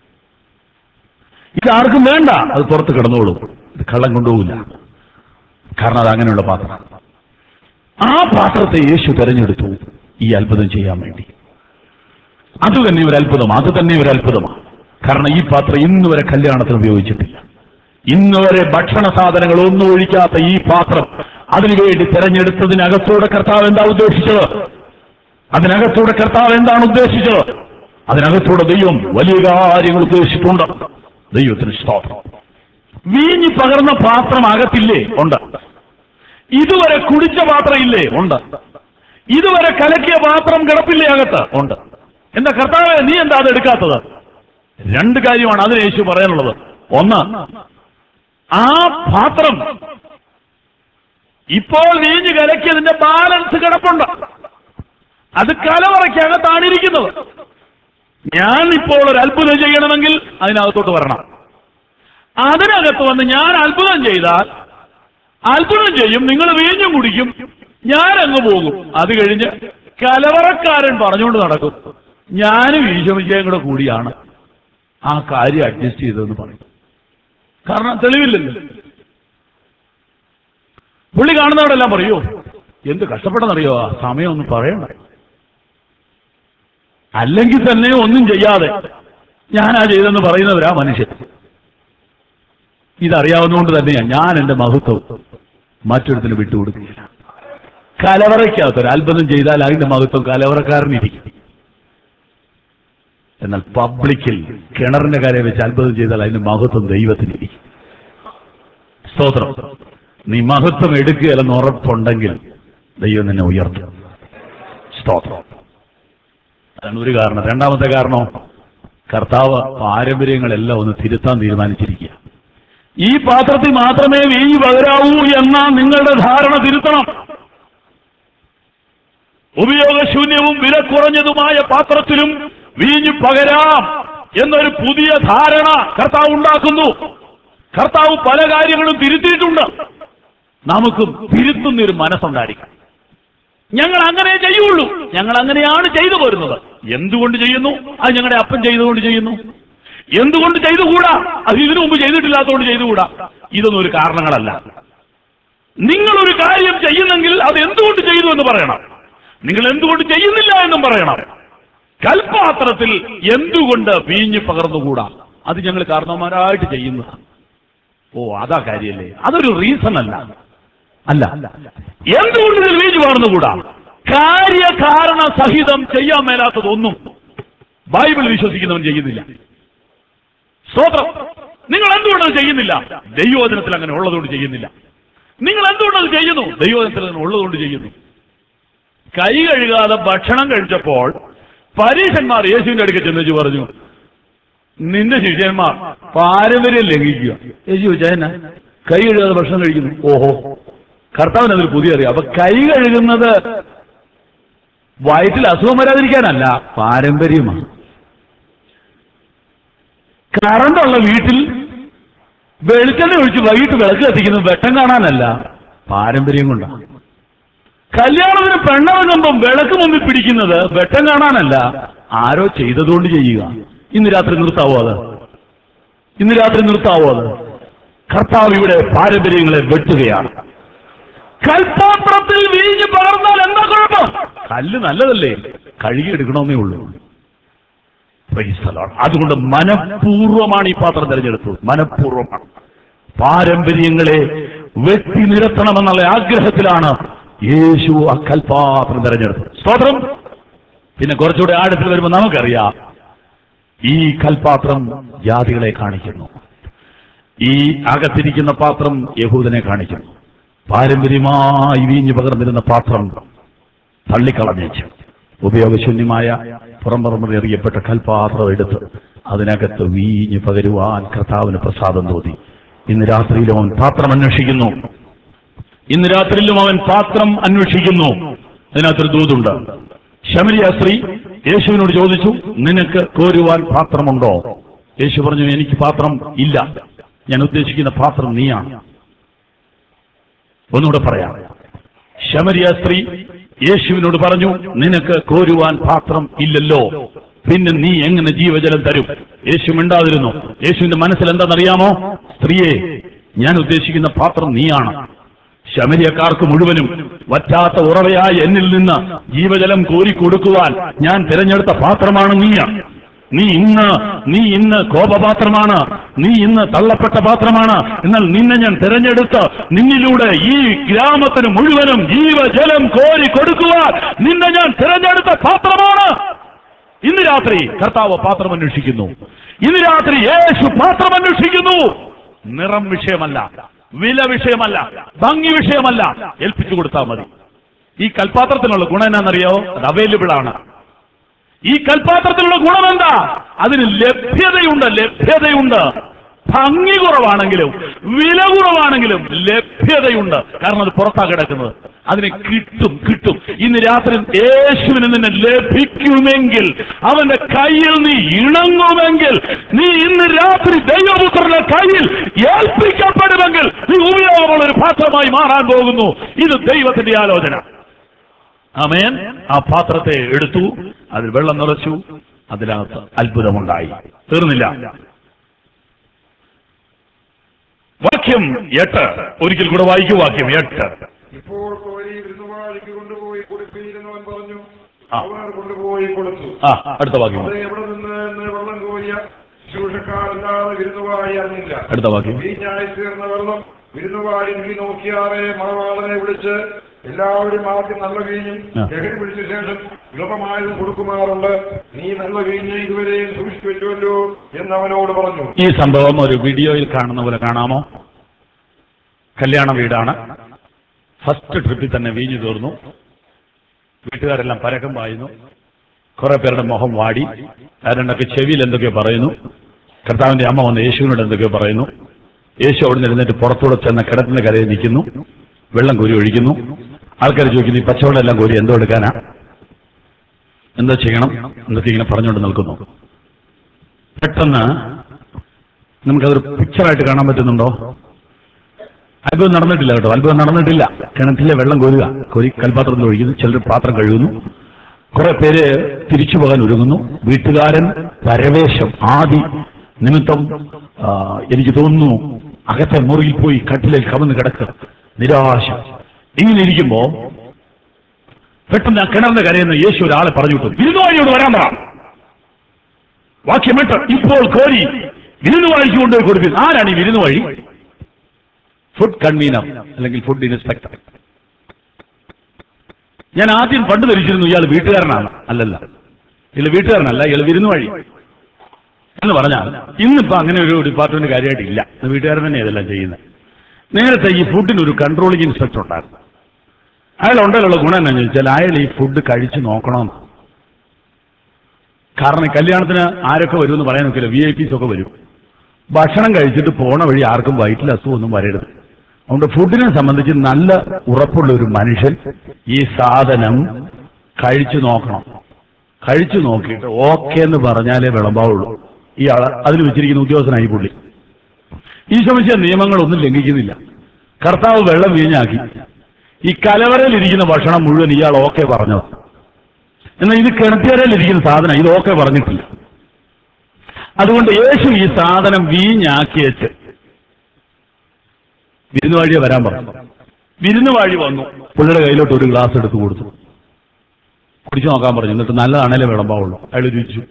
ഇത് ആർക്കും വേണ്ട അത് പുറത്ത് കിടന്നോളൂ ഇത് കള്ളൻ കൊണ്ടുപോകില്ല കാരണം അത് അങ്ങനെയുള്ള പാത്രം ആ പാത്രത്തെ യേശു തെരഞ്ഞെടുത്തു ഈ അത്ഭുതം ചെയ്യാൻ വേണ്ടി അത് തന്നെ ഒരു അത്ഭുതം അത് തന്നെ ഒരു അത്ഭുതമാണ് കാരണം ഈ പാത്രം ഇന്ന് വരെ കല്യാണത്തിന് ഉപയോഗിച്ചിട്ടില്ല ഇന്ന് വരെ ഭക്ഷണ സാധനങ്ങൾ ഒന്നും ഒഴിക്കാത്ത ഈ പാത്രം അതിനുവേണ്ടി തെരഞ്ഞെടുത്തതിനകത്തൂടെ കർത്താവ് എന്താ ഉദ്ദേശിച്ചത് അതിനകത്തൂടെ കർത്താവ് എന്താണ് ഉദ്ദേശിച്ചത് അതിനകത്തൂടെ ദൈവം വലിയ കാര്യങ്ങൾ ഉദ്ദേശിച്ചിട്ടുണ്ട് ദൈവത്തിന് സ്തോത്രം വീഞ്ഞി പകർന്ന പാത്രം അകത്തില്ലേ ഉണ്ട് ഇതുവരെ കുടിച്ച പാത്രം ഇല്ലേ ഉണ്ട് ഇതുവരെ കലക്കിയ പാത്രം കിടപ്പില്ലേ അകത്ത് ഉണ്ട് എന്താ കർത്താവെ നീ എന്താ അത് എടുക്കാത്തത് രണ്ട് കാര്യമാണ് അതിന് യേശു പറയാനുള്ളത് ഒന്ന് ആ പാത്രം ഇപ്പോൾ വീഞ്ഞ് കലക്കിയതിന്റെ ബാലൻസ് കിടപ്പുണ്ട് അത് കലവറയ്ക്കകത്താണ് ഇരിക്കുന്നത് ഞാൻ ഇപ്പോൾ ഒരു അത്ഭുതം ചെയ്യണമെങ്കിൽ അതിനകത്തോട്ട് വരണം അതിനകത്ത് വന്ന് ഞാൻ അത്ഭുതം ചെയ്താൽ അത്ഭുതം ചെയ്യും നിങ്ങൾ വീഞ്ഞും കുടിക്കും ഞാൻ അങ്ങ് പോകും അത് കഴിഞ്ഞ് കലവറക്കാരൻ പറഞ്ഞുകൊണ്ട് നടക്കും ഞാനും ഈശോമിച്ചയും കൂടെ കൂടിയാണ് ആ കാര്യം അഡ്ജസ്റ്റ് ചെയ്തതെന്ന് പറയും കാരണം തെളിവില്ലല്ലോ പുള്ളി കാണുന്നവരെല്ലാം പറയൂ എന്ത് കഷ്ടപ്പെട്ടെന്നറിയോ ആ സമയം ഒന്നും പറയണ്ട അല്ലെങ്കിൽ തന്നെ ഒന്നും ചെയ്യാതെ ഞാനാ ചെയ്തെന്ന് പറയുന്നവരാ മനുഷ്യൻ ഇതറിയാവുന്നതുകൊണ്ട് തന്നെയാ ഞാൻ എന്റെ മഹത്വം മറ്റൊരുത്തിന് വിട്ടുകൊടുക്കുകയില്ല കലവറയ്ക്കകത്ത് ഒരു അത്ഭുതം ചെയ്താൽ അതിന്റെ മഹത്വം കലവറക്കാരനിരിക്കും എന്നാൽ പബ്ലിക്കിൽ കിണറിന്റെ കാര്യം വെച്ച് അത്ഭുതം ചെയ്താൽ അതിന്റെ മഹത്വം ദൈവത്തിനിരിക്കും സ്തോത്രം നീ മഹത്വം എടുക്കുകയല്ലെന്ന് ഉറപ്പുണ്ടെങ്കിൽ ദൈവം നിന്നെ ഉയർത്തും സ്തോത്രം അതാണ് ഒരു കാരണം രണ്ടാമത്തെ കാരണം കർത്താവ് പാരമ്പര്യങ്ങളെല്ലാം ഒന്ന് തിരുത്താൻ തീരുമാനിച്ചിരിക്കുക ഈ പാത്രത്തിൽ മാത്രമേ വീഞ്ഞ് പകരാവൂ എന്ന നിങ്ങളുടെ ധാരണ തിരുത്തണം ഉപയോഗശൂന്യവും വില കുറഞ്ഞതുമായ പാത്രത്തിലും വീഞ്ഞു പകരാം എന്നൊരു പുതിയ ധാരണ കർത്താവ് ഉണ്ടാക്കുന്നു കർത്താവ് പല കാര്യങ്ങളും തിരുത്തിയിട്ടുണ്ട് നമുക്കും തിരുത്തുന്നൊരു മനസ്സുണ്ടായിരിക്കും ഞങ്ങൾ അങ്ങനെ ചെയ്യുള്ളൂ ഞങ്ങൾ അങ്ങനെയാണ് ചെയ്തു പോരുന്നത് എന്തുകൊണ്ട് ചെയ്യുന്നു അത് ഞങ്ങളുടെ അപ്പൻ ചെയ്തുകൊണ്ട് ചെയ്യുന്നു എന്തുകൊണ്ട് ചെയ്തുകൂടാ അത് ഇതിനു മുമ്പ് ചെയ്തിട്ടില്ലാത്തതുകൊണ്ട് ചെയ്തുകൂടാ ഇതൊന്നും ഒരു കാരണങ്ങളല്ല നിങ്ങൾ ഒരു കാര്യം ചെയ്യുന്നെങ്കിൽ അത് എന്തുകൊണ്ട് ചെയ്തു എന്ന് പറയണം നിങ്ങൾ എന്തുകൊണ്ട് ചെയ്യുന്നില്ല എന്നും പറയണം കൽപാത്രത്തിൽ എന്തുകൊണ്ട് വീഞ്ഞ് പകർന്നുകൂടാ അത് ഞങ്ങൾ കാരണവന്മാരായിട്ട് ചെയ്യുന്നതാണ് ഓ അതാ കാര്യല്ലേ അതൊരു റീസൺ അല്ല അല്ല എന്തുകൊണ്ട് ഇതിൽ വീഞ്ഞ് പകർന്നുകൂടാ കാര്യകാരണ സഹിതം ചെയ്യാൻ മേലാത്തതൊന്നും ബൈബിൾ വിശ്വസിക്കുന്നവൻ ചെയ്യുന്നില്ല സ്തോത്രം നിങ്ങൾ എന്തുകൊണ്ട് അത് ചെയ്യുന്നില്ല ദൈവവചനത്തിൽ അങ്ങനെ ഉള്ളതുകൊണ്ട് ചെയ്യുന്നില്ല നിങ്ങൾ എന്തുകൊണ്ട് അത് ചെയ്യുന്നു ദൈവവചനത്തിൽ അങ്ങനെ ഉള്ളതുകൊണ്ട് ചെയ്യുന്നു കൈ കഴുകാതെ ഭക്ഷണം കഴിച്ചപ്പോൾ പരീക്ഷന്മാർ യേശുവിന്റെ അടുക്കൽ ചെന്നു പറഞ്ഞു നിന്റെ ശിഷ്യന്മാർ പാരമ്പര്യം ലംഘിക്കുക യേശു ചോദിച്ചാ കൈ കഴുകാതെ ഭക്ഷണം കഴിക്കുന്നു ഓഹോ കർത്താവിന് അതൊരു പുതിയ അറിയാം അപ്പൊ കൈ കഴുകുന്നത് വയറ്റിൽ അസുഖം വരാതിരിക്കാനല്ല പാരമ്പര്യമാണ് കറണ്ടുള്ള വീട്ടിൽ വെളിച്ചെണ്ണ ഒഴിച്ച് വൈകിട്ട് വിളക്ക് കത്തിക്കുന്നത് വെട്ടം കാണാനല്ല പാരമ്പര്യം കൊണ്ടാണ് കല്യാണത്തിന് പെണ്ണിറങ്ങുമ്പം വിളക്ക് മുമ്പിൽ പിടിക്കുന്നത് വെട്ടം കാണാനല്ല ആരോ ചെയ്തതുകൊണ്ട് ചെയ്യുക ഇന്ന് രാത്രി നിർത്താവോ അത് ഇന്ന് രാത്രി നിർത്താവോ അത് കർത്താവ് ഇവിടെ പാരമ്പര്യങ്ങളെ വെട്ടുകയാണ് കൽപ്പാത്രത്തിൽ വീഞ്ഞ് പകർന്നാൽ എന്താ കുഴപ്പം കല്ല് നല്ലതല്ലേ കഴുകിയെടുക്കണമെന്നേ ഉള്ളൂ Praise the Lord. അതുകൊണ്ട് മനഃപൂർവ്വമാണ് ഈ പാത്രം തിരഞ്ഞെടുത്തത് മനഃപൂർവ്വമാണ് പാരമ്പര്യങ്ങളെ വെട്ടി നിരത്തണമെന്നുള്ള ആഗ്രഹത്തിലാണ് യേശു ആ കൽപാത്രം തിരഞ്ഞെടുത്തത് സ്തോത്രം പിന്നെ കുറച്ചുകൂടെ ആഴത്തിൽ വരുമ്പോൾ നമുക്കറിയാം ഈ കൽപാത്രം ജാതികളെ കാണിക്കുന്നു ഈ അകത്തിരിക്കുന്ന പാത്രം യഹൂദനെ കാണിക്കുന്നു പാരമ്പര്യമായി വീഞ്ഞു പകർന്നിരുന്ന പാത്രം തള്ളിക്കളഞ്ഞേച്ചു ഉപയോഗശൂന്യമായ പുറംപറമ്പ് എറിയപ്പെട്ട കൽപാത്രം എടുത്ത് അതിനകത്ത് വീഞ്ഞു പകരുവാൻ കർത്താവിന് പ്രസാദം തോന്നി ഇന്ന് രാത്രിയിലും അവൻ പാത്രം അന്വേഷിക്കുന്നു ഇന്ന് രാത്രിയിലും അവൻ പാത്രം അന്വേഷിക്കുന്നു അതിനകത്തൊരു ദൂതുണ്ട് ശമരിയ സ്ത്രീ യേശുവിനോട് ചോദിച്ചു നിനക്ക് കോരുവാൻ പാത്രമുണ്ടോ യേശു പറഞ്ഞു എനിക്ക് പാത്രം ഇല്ല ഞാൻ ഉദ്ദേശിക്കുന്ന പാത്രം നീയാണ് ഒന്നുകൂടെ പറയാം ശമരിയ സ്ത്രീ യേശുവിനോട് പറഞ്ഞു നിനക്ക് കോരുവാൻ പാത്രം ഇല്ലല്ലോ പിന്നെ നീ എങ്ങനെ ജീവജലം തരും യേശു മിണ്ടാതിരുന്നു യേശുവിന്റെ മനസ്സിൽ എന്താണെന്നറിയാമോ സ്ത്രീയെ ഞാൻ ഉദ്ദേശിക്കുന്ന പാത്രം നീയാണ് ശമരിയക്കാർക്ക് മുഴുവനും വറ്റാത്ത ഉറവയായ എന്നിൽ നിന്ന് ജീവജലം കോരിക്കൊടുക്കുവാൻ ഞാൻ തിരഞ്ഞെടുത്ത പാത്രമാണ് നീയാണ് നീ ഇന്ന് നീ ഇന്ന് കോപപാത്രമാണ് നീ ഇന്ന് തള്ളപ്പെട്ട പാത്രമാണ് എന്നാൽ നിന്നെ ഞാൻ തിരഞ്ഞെടുത്ത് നിന്നിലൂടെ ഈ ഗ്രാമത്തിന് മുഴുവനും ജീവജലം കോരി കൊടുക്കുവാൻ നിന്നെ ഞാൻ തിരഞ്ഞെടുത്ത പാത്രമാണ് ഇന്ന് രാത്രി കർത്താവ് പാത്രം അന്വേഷിക്കുന്നു ഇന്ന് രാത്രി യേശു പാത്രം അന്വേഷിക്കുന്നു നിറം വിഷയമല്ല വില വിഷയമല്ല ഭംഗി വിഷയമല്ല ഏൽപ്പിച്ചു കൊടുത്താൽ മതി ഈ കൽപാത്രത്തിനുള്ള ഗുണം എന്നാണെന്നറിയോ അത് അവൈലബിൾ ആണ് ഈ കൽപാത്രത്തിലുള്ള ഗുണം എന്താ അതിന് ലഭ്യതയുണ്ട് ലഭ്യതയുണ്ട് ഭംഗി കുറവാണെങ്കിലും വില കുറവാണെങ്കിലും ലഭ്യതയുണ്ട് കാരണം അത് പുറത്താ കിടക്കുന്നത് അതിനെ കിട്ടും കിട്ടും ഇന്ന് രാത്രി യേശുവിന് നിന്നെ ലഭിക്കുമെങ്കിൽ അവന്റെ കയ്യിൽ നീ ഇണങ്ങുമെങ്കിൽ നീ ഇന്ന് രാത്രി ദൈവപുത്രന്റെ കയ്യിൽ ഏൽപ്പിക്കപ്പെടുമെങ്കിൽ നീ ഉപയോഗമുള്ള ഒരു പാത്രമായി മാറാൻ പോകുന്നു ഇത് ദൈവത്തിന്റെ ആലോചന അമേൻ ആ പാത്രത്തെ എടുത്തു അതിൽ വെള്ളം നിറച്ചു അതിനകത്ത് അത്ഭുതമുണ്ടായി തീർന്നില്ല വാക്യം എട്ട് ഒരിക്കൽ കൂടെ വായിക്കൂ വാക്യം എട്ട് ഇപ്പോൾ കോരി വിരുന്നുവാഴിക്ക് കൊണ്ടുപോയി കൊടുപ്പിയിരുന്നവൻ പറഞ്ഞു ആ. അവർ കൊണ്ടുപോയി കൊടുത്തു ആ അടുത്ത വാക്യം അത് എവിടെ നിന്ന് എന്ന് വെള്ളം കോരിയ ശുശ്രൂഷക്കാരല്ലാതെ വിരുന്നുവാഴി അറിഞ്ഞില്ല അടുത്ത വാക്യം വീഞ്ഞായി തീർന്ന വെള്ളം വിരുന്നുവാഴി നീ നോക്കിയാറെ മണവാളനെ വിളിച്ച് എല്ലാവരും ആദ്യം നല്ല വീഞ്ഞും ആ. ലഹരി പിടിച്ച ശേഷം എളുപ്പമായതും കൊടുക്കുമാറുണ്ട് നീ നല്ല വീഞ്ഞ് ഇതുവരെയും സൂക്ഷിച്ചു വെച്ചുവല്ലോ എന്ന് അവനോട് പറഞ്ഞു ഈ സംഭവം ഒരു വീഡിയോയിൽ കാണുന്ന പോലെ കാണാമോ കല്യാണ വീടാണ് ഫസ്റ്റ് ട്രിപ്പിൽ തന്നെ വീഞ്ഞു തീർന്നു വീട്ടുകാരെല്ലാം പരക്കം പായുന്നു കുറെ പേരുടെ മുഖം വാടി ആരണ്ടൊക്കെ ചെവിയിൽ എന്തൊക്കെയോ പറയുന്നു കർത്താവിന്റെ അമ്മ വന്ന് യേശുവിനോട് എന്തൊക്കെയോ പറയുന്നു യേശു അവിടെ നിന്ന് എഴുന്നേറ്റ് പുറത്തൂടെ ചെന്ന കിടത്തിന്റെ കരയിൽ നിൽക്കുന്നു വെള്ളം കോരി ഒഴിക്കുന്നു ആൾക്കാർ ചോദിക്കുന്നു ഈ പച്ചവെള്ളം എല്ലാം കോരി എന്തോ എടുക്കാനാ എന്താ ചെയ്യണം എന്നൊക്കെ ഇങ്ങനെ പറഞ്ഞുകൊണ്ട് നിൽക്കുന്നു പെട്ടെന്ന് നമുക്കതൊരു പിക്ചറായിട്ട് കാണാൻ പറ്റുന്നുണ്ടോ അത്ഭുതം നടന്നിട്ടില്ല കേട്ടോ അത്ഭുതം നടന്നിട്ടില്ല കിണറ്റിലെ വെള്ളം കോരുക കോരി കൽപാത്രത്തിൽ ഒഴിക്കുന്നു ചിലർ പാത്രം കഴുകുന്നു കുറെ പേര് തിരിച്ചു പോകാൻ ഒരുങ്ങുന്നു വീട്ടുകാരൻ പരവേശം ആദി നിമിത്തം ആ, എനിക്ക് തോന്നുന്നു അകത്തെ മുറിയിൽ പോയി കട്ടിലിൽ കവന്ന് കിടക്കുക നിരാശ ഇങ്ങനെ ഇരിക്കുമ്പോ പെട്ടെന്ന് ആ കിണറിന്റെ കരയുന്ന യേശു ഒരാളെ പറഞ്ഞു വിട്ടു വിരുന്നുവാഴിയോട് വരാൻ പറ വാക്യമിട്ട് ഇപ്പോൾ കോരി വിരുന്നുവാഴിക്ക് കൊണ്ടുപോയി കൊടുക്കും ആരാണ് ഈ വിരുന്നുവാഴി ഫുഡ് കൺവീനർ അല്ലെങ്കിൽ ഫുഡ് ഇൻസ്പെക്ടർ ഞാൻ ആദ്യം പണ്ട് ധരിച്ചിരുന്നു ഇയാൾ വീട്ടുകാരനാണ് അല്ലല്ല ഇയാൾ വീട്ടുകാരനല്ല ഇയാൾ വിരുന്നുവാഴി എന്ന് പറഞ്ഞാൽ ഇന്നിപ്പോ അങ്ങനെ ഒരു ഡിപ്പാർട്ട്മെന്റ് കാര്യമായിട്ടില്ല ഇന്ന് വീട്ടുകാരൻ തന്നെ ഇതെല്ലാം ചെയ്യുന്നത് നേരത്തെ ഈ ഫുഡിന് ഒരു കൺട്രോളിംഗ് ഇൻസ്പെക്ടർ ഉണ്ടായിരുന്നു അയാൾ ഉണ്ടല്ലോ ഗുണം എന്നാന്ന് ചോദിച്ചാൽ അയാൾ ഈ ഫുഡ് കഴിച്ചു നോക്കണമെന്ന് കാരണം ഈ കല്യാണത്തിന് ആരൊക്കെ വരുമെന്ന് പറയാൻ നോക്കില്ല വി ഐ പീസ് ഒക്കെ വരും ഭക്ഷണം കഴിച്ചിട്ട് പോണ വഴി ആർക്കും വയറ്റിൽ അസുഖമൊന്നും വരരുത് അതുകൊണ്ട് ഫുഡിനെ സംബന്ധിച്ച് നല്ല ഉറപ്പുള്ള ഒരു മനുഷ്യൻ ഈ സാധനം കഴിച്ചു നോക്കണം കഴിച്ചു നോക്കിയിട്ട് ഓക്കെ എന്ന് പറഞ്ഞാലേ വിളമ്പാവുള്ളൂ ഈ ആള് അതിൽ വെച്ചിരിക്കുന്ന ഉദ്യോഗസ്ഥനായി പുള്ളി ഈ ശ്രമിച്ച നിയമങ്ങളൊന്നും ലംഘിക്കുന്നില്ല കർത്താവ് വെള്ളം വീഞ്ഞാക്കി ഈ കലവറയിലിരിക്കുന്ന ഭക്ഷണം മുഴുവൻ ഇയാൾ ഓക്കെ പറഞ്ഞത് എന്നാൽ ഇത് കിണറ്റുകരയിലിരിക്കുന്ന സാധനം ഇത് ഓക്കെ പറഞ്ഞിട്ടില്ല അതുകൊണ്ട് യേശു ഈ സാധനം വീഞ്ഞാക്കി വെച്ച് വിരുന്നുവാഴിയെ വരാൻ പറഞ്ഞു വിരുന്നുവാഴി വന്നു പുള്ളിയുടെ കയ്യിലോട്ട് ഒരു ഗ്ലാസ് എടുത്ത് കൊടുത്തു കുടിച്ചു നോക്കാൻ പറഞ്ഞു എന്നിട്ട് നല്ലതാണേലേ വിളമ്പാവുള്ളൂ അയാൾ രുചിച്ചു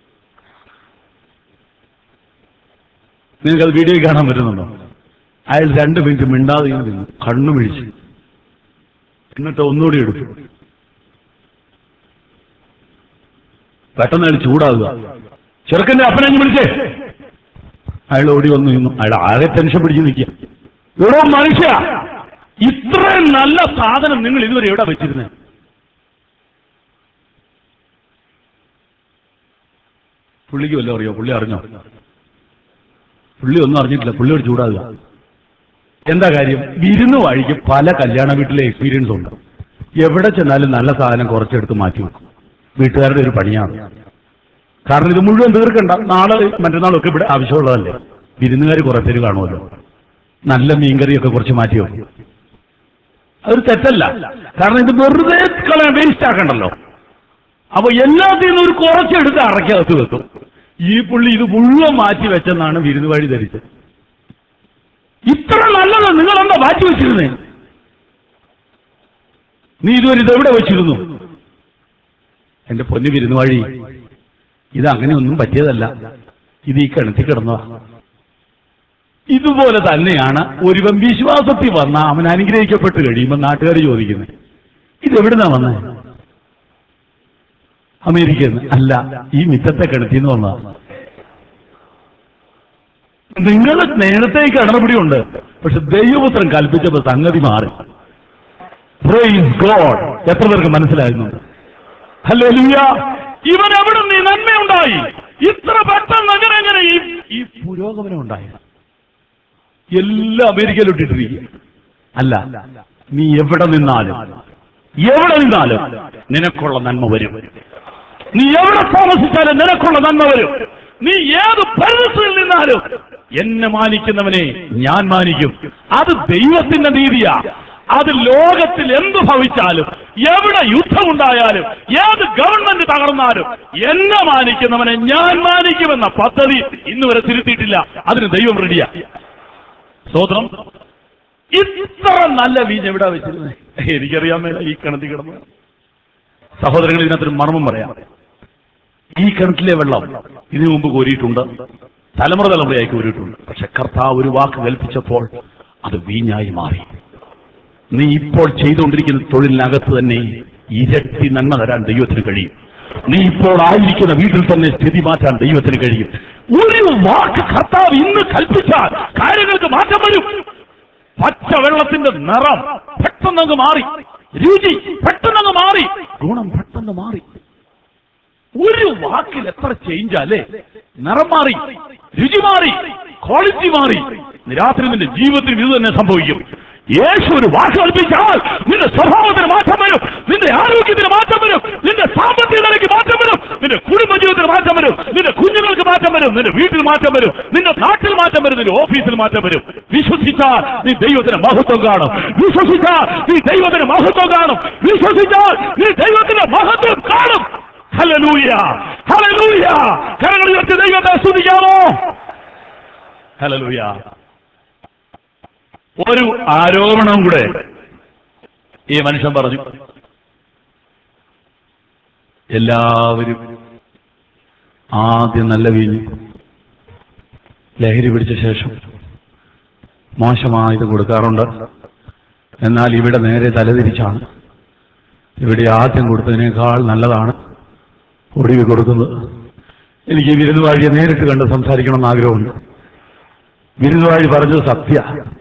നിങ്ങൾക്കത് വീഡിയോ കാണാൻ പറ്റുന്നുണ്ടോ അയാൾ രണ്ട് മിനിറ്റ് മിണ്ടാതെ ഇങ്ങനെ നിന്നു കണ്ണു മിഴിച്ചു എന്നിട്ട് ഒന്നുകൂടി എടുത്തു പെട്ടെന്ന് അയാൾ ചൂടാകുക ചെറുക്കന്റെ അപ്പനങ്ങ് വിളിച്ചേ അയാൾ ഓടി വന്നു നിന്നു അയാൾ ആകെ ടെൻഷൻ പിടിച്ച് നിൽക്കുക എടോ മനുഷ്യ ഇത്രയും നല്ല സാധനം നിങ്ങൾ ഇതുവരെ എവിടെ വെച്ചിരുന്നത് പുള്ളിക്ക് വല്ലതും അറിയോ പുള്ളി അറിഞ്ഞോ പുള്ളി ഒന്നും അറിഞ്ഞിട്ടില്ല പുള്ളിയോട് ചൂടാകുക എന്താ കാര്യം വിരുന്ന് വഴിക്ക് പല കല്യാണ വീട്ടിലെ എക്സ്പീരിയൻസ് ഉണ്ട് എവിടെ ചെന്നാലും നല്ല സാധനം കുറച്ചെടുത്ത് മാറ്റി വെക്കും വീട്ടുകാരുടെ ഒരു പണിയാണ് കാരണം ഇത് മുഴുവൻ തീർക്കണ്ട നാളെ മറ്റന്നാളും ഒക്കെ ഇവിടെ ആവശ്യമുള്ളതല്ലേ വിരുന്നുകാർ കുറെ പേര് കാണുമല്ലോ നല്ല മീൻകറിയൊക്കെ കുറച്ച് മാറ്റി വെക്കും അതൊരു തെറ്റല്ല കാരണം ഇത് വെറുതെ കളയാൻ വേസ്റ്റ് ആക്കണ്ടല്ലോ അപ്പൊ എല്ലാത്തിൽ നിന്നും ഒരു കുറച്ചെടുത്ത് അറക്കകത്ത് വെക്കും ഈ പുള്ളി ഇത് മുഴുവൻ മാറ്റി വെച്ചെന്നാണ് വിരുന്ന് വഴി ധരിച്ചത് ഇത്ര നല്ലത് നിങ്ങൾ എന്താ മാറ്റി വെച്ചിരുന്നേ നീ ഇതുവരെ ഇതെവിടെ വെച്ചിരുന്നു എന്റെ പൊന്നു വിരുന്ന് വഴി ഇത് അങ്ങനെ ഒന്നും പറ്റിയതല്ല ഇത് ഈ കിണറ്റിൽ കിടന്നതാ ഇതുപോലെ തന്നെയാണ് ഒരുവൻ വിശ്വാസത്തിൽ വന്ന അവൻ അനുഗ്രഹിക്കപ്പെട്ട് കഴിയുമ്പോൾ നാട്ടുകാർ ചോദിക്കുന്നത് ഇതെവിടുന്നാ വന്നേ അമേരിക്കയിൽ നിന്ന് അല്ല ഈ മിറ്റത്തെ കിണറ്റിന്ന് വന്നതാ നിങ്ങൾ നേരത്തെ ഈ കിണറുപിടിയുണ്ട് പക്ഷെ ദൈവപുത്രൻ കൽപ്പിച്ചപ്പോ സംഗതി മാറി പ്രൈസ് ഗോഡ് എത്ര പേർക്ക് മനസ്സിലായിരുന്നുണ്ട് ഹലോ ഇവൻ എവിടെ നീ നന്മയുണ്ടായി ഇത്ര പെട്ടെന്ന് അങ്ങനെ എങ്ങനെ ഈ ഈ പുരോഗമനം ഉണ്ടായി എല്ലാം അമേരിക്കയിലിട്ടിട്ടിരിക്കും അല്ല നീ എവിടെ നിന്നാലും എവിടെ നിന്നാലും നിനക്കുള്ള നന്മ വരും നീ എവിടെ താമസിച്ചാലും നിനക്കുള്ള നന്മ വരും നീ ഏത് പരിസ്ഥിതിയിൽ നിന്നാലും എന്നെ മാനിക്കുന്നവനെ ഞാൻ മാനിക്കും അത് ദൈവത്തിന്റെ നീതിയാ അത് ലോകത്തിൽ എന്ത് ഭവിച്ചാലും എവിടെ യുദ്ധമുണ്ടായാലും ഏത് ഗവൺമെന്റ് തകർന്നാലും എന്നെ മാനിക്കുന്നവനെ ഞാൻ മാനിക്കുമെന്ന പദ്ധതി ഇന്ന് വരെ തിരുത്തിയിട്ടില്ല അതിന് ദൈവം റെഡിയാ സ്വതന്ത്രം ഇത്ര നല്ല വീഞ്ഞ് എവിടെ വെച്ചിരുന്നത് എനിക്കറിയാൻ മേല ഈ കിണറ്റിൽ കിടന്ന് സഹോദരങ്ങൾ ഇതിനകത്തൊരു മർമ്മം പറയാം ഈ കിണറ്റിലെ വെള്ളം ഇതിനു മുമ്പ് കോരിയിട്ടുണ്ട് തലമുറ തലമുറയായി കോരിയിട്ടുണ്ട് പക്ഷെ കർത്താവ് ഒരു വാക്ക് കൽപ്പിച്ചപ്പോൾ അത് വീഞ്ഞായി മാറി നീ ഇപ്പോൾ ചെയ്തുകൊണ്ടിരിക്കുന്ന തൊഴിലിനകത്ത് തന്നെ ഇരട്ടി നന്മ തരാൻ ദൈവത്തിന് കഴിയും നീ ഇപ്പോൾ ആയിരിക്കുന്ന വീട്ടിൽ തന്നെ സ്ഥിതി മാറ്റാൻ ദൈവത്തിന് കഴിയും ഒരു വാക്ക് കർത്താവ് ഇന്ന് കൽപ്പിച്ചാൽ കാര്യങ്ങൾക്ക് മാറ്റം വരും പച്ച വെള്ളത്തിന്റെ നിറം പെട്ടെന്നങ്ങ് മാറി രുചി പെട്ടെന്നങ്ങ് മാറി ഗുണം പെട്ടെന്ന് മാറി ഒരു വാക്കിൽ എത്ര ചേഞ്ച് അല്ലേ നിറം മാറി രുചി മാറി ക്വാളിറ്റി മാറി ഇന്ന് രാത്രി നിന്റെ ജീവിതത്തിൽ ഇത് തന്നെ സംഭവിക്കും യേശു ഒരു വാക്ക് കൽപ്പിച്ചാൽ നിന്റെ സ്വഭാവത്തിന് മാറ്റം വരും നിന്റെ ആരോഗ്യത്തിന് മാറ്റം വരും നിന്റെ സാമ്പത്തിക നിലയ്ക്ക് മാറ്റം വരും നിന്റെ കുടുംബ ജീവിതത്തിന് മാറ്റം വരും നിന്റെ കുഞ്ഞുങ്ങൾക്ക് മാറ്റം വരും നിന്റെ വീട്ടിൽ മാറ്റം വരും നിന്റെ നാട്ടിൽ മാറ്റം വരും നിന്റെ ഓഫീസിൽ മാറ്റം വരും വിശ്വസിച്ചാൽ നീ ദൈവത്തിന് മഹത്വം കാണും വിശ്വസിച്ചാൽ നീ ദൈവത്തിന് മഹത്വം കാണും വിശ്വസിച്ചാൽ നീ ദൈവത്തിന്റെ മഹത്വം കാണും ഹലലൂയ ഹലലൂയ കരങ്ങൾ ഉയർത്തി ദൈവത്തെ സ്തുതിക്കാമോ ഹലലൂയ ഒരു ആരോപണം കൂടെ ഈ മനുഷ്യൻ പറഞ്ഞു എല്ലാവരും ആദ്യം നല്ല വീഞ്ഞ് ലഹരി പിടിച്ച ശേഷം മോശമായത് കൊടുക്കാറുണ്ട് എന്നാൽ ഇവിടെ നേരെ തലതിരിച്ചാണ് ഇവിടെ ആദ്യം കൊടുത്തതിനേക്കാൾ നല്ലതാണ് ഒടുവിൽ കൊടുക്കുന്നത് എനിക്ക് ഈ വിരുന്നുവാഴിയെ നേരിട്ട് കണ്ട് സംസാരിക്കണമെന്ന് ആഗ്രഹമുണ്ട് വിരുന്നുവാഴി പറഞ്ഞത് സത്യ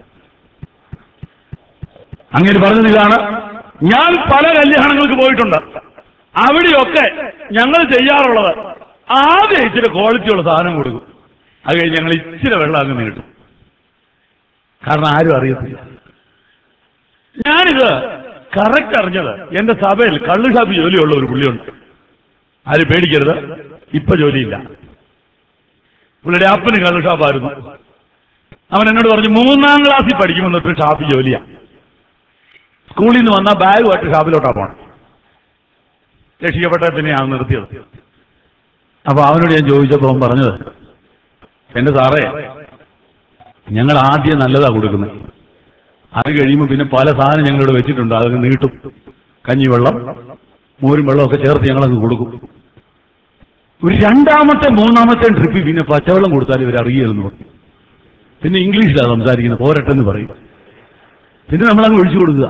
അങ്ങനെ പറഞ്ഞത് ഇതാണ് ഞാൻ പല കല്യാണങ്ങൾക്ക് പോയിട്ടുണ്ട് അവിടെയൊക്കെ ഞങ്ങൾ ചെയ്യാറുള്ളത് ആദ്യം ഇച്ചിരി ക്വാളിറ്റിയുള്ള സാധനം കൊടുക്കും അത് കഴിഞ്ഞ് ഞങ്ങൾ ഇച്ചിരി വെള്ളം അങ്ങ് നീട്ടും കാരണം ആരും അറിയത്തില്ല ഞാനിത് കറക്റ്റ് അറിഞ്ഞത് എന്റെ സഭയിൽ കള്ളു ഷാപ്പ് ജോലിയുള്ള ഒരു പുള്ളിയുണ്ട് ആരും പേടിക്കരുത് ഇപ്പൊ ജോലിയില്ല പുള്ളിയുടെ അപ്പന് കള്ളു ഷാപ്പായിരുന്നു അവൻ എന്നോട് പറഞ്ഞു മൂന്നാം ക്ലാസ്സിൽ പഠിക്കുമ്പോൾ തൊട്ട് ഷാപ്പ് ജോലിയാ സ്കൂളിൽ നിന്ന് വന്നാൽ ബാഗുമായിട്ട് ഷാപ്പിലോട്ടാ പോണം രക്ഷിക്കപ്പെട്ട പിന്നെയാണ് നിർത്തിയത് അപ്പൊ അവനോട് ഞാൻ ചോദിച്ചപ്പോൾ അവൻ പറഞ്ഞത് എന്റെ സാറേ ഞങ്ങൾ ആദ്യം നല്ലതാ കൊടുക്കുന്നത് അത് കഴിയുമ്പോൾ പിന്നെ പല സാധനം ഞങ്ങളിവിടെ വെച്ചിട്ടുണ്ട് അതൊക്കെ നീട്ടും കഞ്ഞിവെള്ളം മോരും വെള്ളം ഒക്കെ ചേർത്ത് ഞങ്ങളങ്ങ് കൊടുക്കും ഒരു രണ്ടാമത്തെ മൂന്നാമത്തെ ട്രിപ്പിൽ പിന്നെ പച്ചവെള്ളം കൊടുത്താൽ ഇവർ അറിയരുതെന്ന് പറഞ്ഞു പിന്നെ ഇംഗ്ലീഷിലാണ് സംസാരിക്കുന്നത് പോരട്ടെന്ന് പറയും പിന്നെ നമ്മളങ്ങ് ഒഴിച്ചു കൊടുക്കുക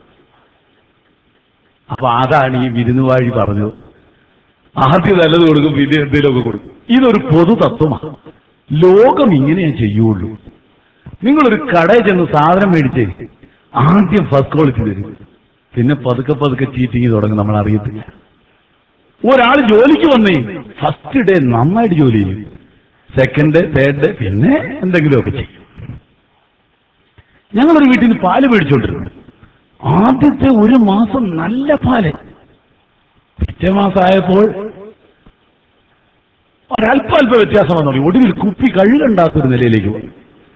അപ്പൊ അതാണ് ഈ വിരുന്നുവാഴി പറഞ്ഞത് ആദ്യം നല്ലത് കൊടുക്കും പിന്നെ എന്തെങ്കിലുമൊക്കെ കൊടുക്കും ഇതൊരു പൊതു തത്വമാണ് ലോകം ഇങ്ങനെയേ ചെയ്യുള്ളൂ നിങ്ങളൊരു കടയിൽ ചെന്ന് സാധനം മേടിച്ചേ ആദ്യം ഫസ്റ്റ് ക്വാളിറ്റി തരും പിന്നെ പതുക്കെ പതുക്കെ ചീറ്റിങ് തുടങ്ങും നമ്മൾ അറിയത്തില്ല ഒരാൾ ജോലിക്ക് വന്നേ ഫസ്റ്റ് ഡേ നന്നായിട്ട് ജോലി ചെയ്യും സെക്കൻഡ് തേർഡ് ഡേ പിന്നെ എന്തെങ്കിലുമൊക്കെ ചെയ്യും ഞങ്ങളൊരു വീട്ടിൽ നിന്ന് പാല് മേടിച്ചോണ്ടിരുന്നു ആദ്യത്തെ ഒരു മാസം നല്ല പാല് പിറ്റേ മാസമായപ്പോൾ ഒരല്പല്പ വ്യത്യാസം വന്നു തുടങ്ങി. ഒടുവിൽ കുപ്പി കഴുകണ്ടാത്തൊരു നിലയിലേക്ക് വന്നു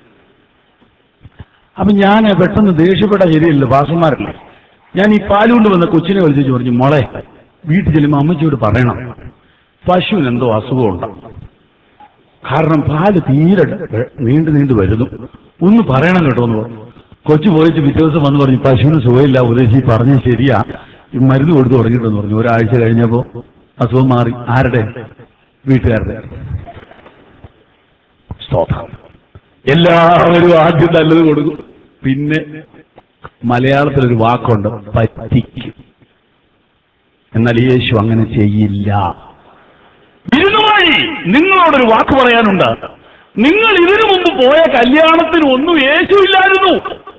അപ്പൊ ഞാൻ പെട്ടെന്ന് ദേഷ്യപ്പെട്ട ശരിയല്ല ഭാഷന്മാരല്ലേ ഞാൻ ഈ പാല് കൊണ്ട് വന്ന കൊച്ചിനെ വിളിച്ചു പറഞ്ഞു മോളെ വീട്ടിൽ ചെല്ലുമ്പോൾ അമ്മച്ചിയോട് പറയണം പശുവിന് എന്തോ അസുഖമുണ്ട് കാരണം പാല് തീരെ നീണ്ടു നീണ്ടു വരുന്നു ഒന്ന് പറയണം കേട്ടോ എന്ന് പറഞ്ഞു കൊച്ചു പോയിട്ട് പിറ്റേ ദിവസം വന്ന് പറഞ്ഞു പശുവിന് സുഖമില്ല ഉദ്ദേശി പറഞ്ഞ ശരിയാ ഈ മരുന്ന് കൊടുത്തു തുടങ്ങിയിട്ടെന്ന് പറഞ്ഞു ഒരാഴ്ച കഴിഞ്ഞപ്പോ അസുഖം മാറി ആരുടെ വീട്ടുകാരുടെ സ്തോത്രം എല്ലാവരും ആദ്യം നല്ലത് കൊടുക്കും പിന്നെ മലയാളത്തിലൊരു വാക്കുണ്ട് പറ്റിക്കും എന്നാൽ യേശു അങ്ങനെ ചെയ്യില്ല വിരുന്നുമായി നിങ്ങളോടൊരു വാക്ക് പറയാനുണ്ട് നിങ്ങൾ ഇതിനു മുമ്പ് പോയ കല്യാണത്തിന് ഒന്നും യേശു ഇല്ലായിരുന്നു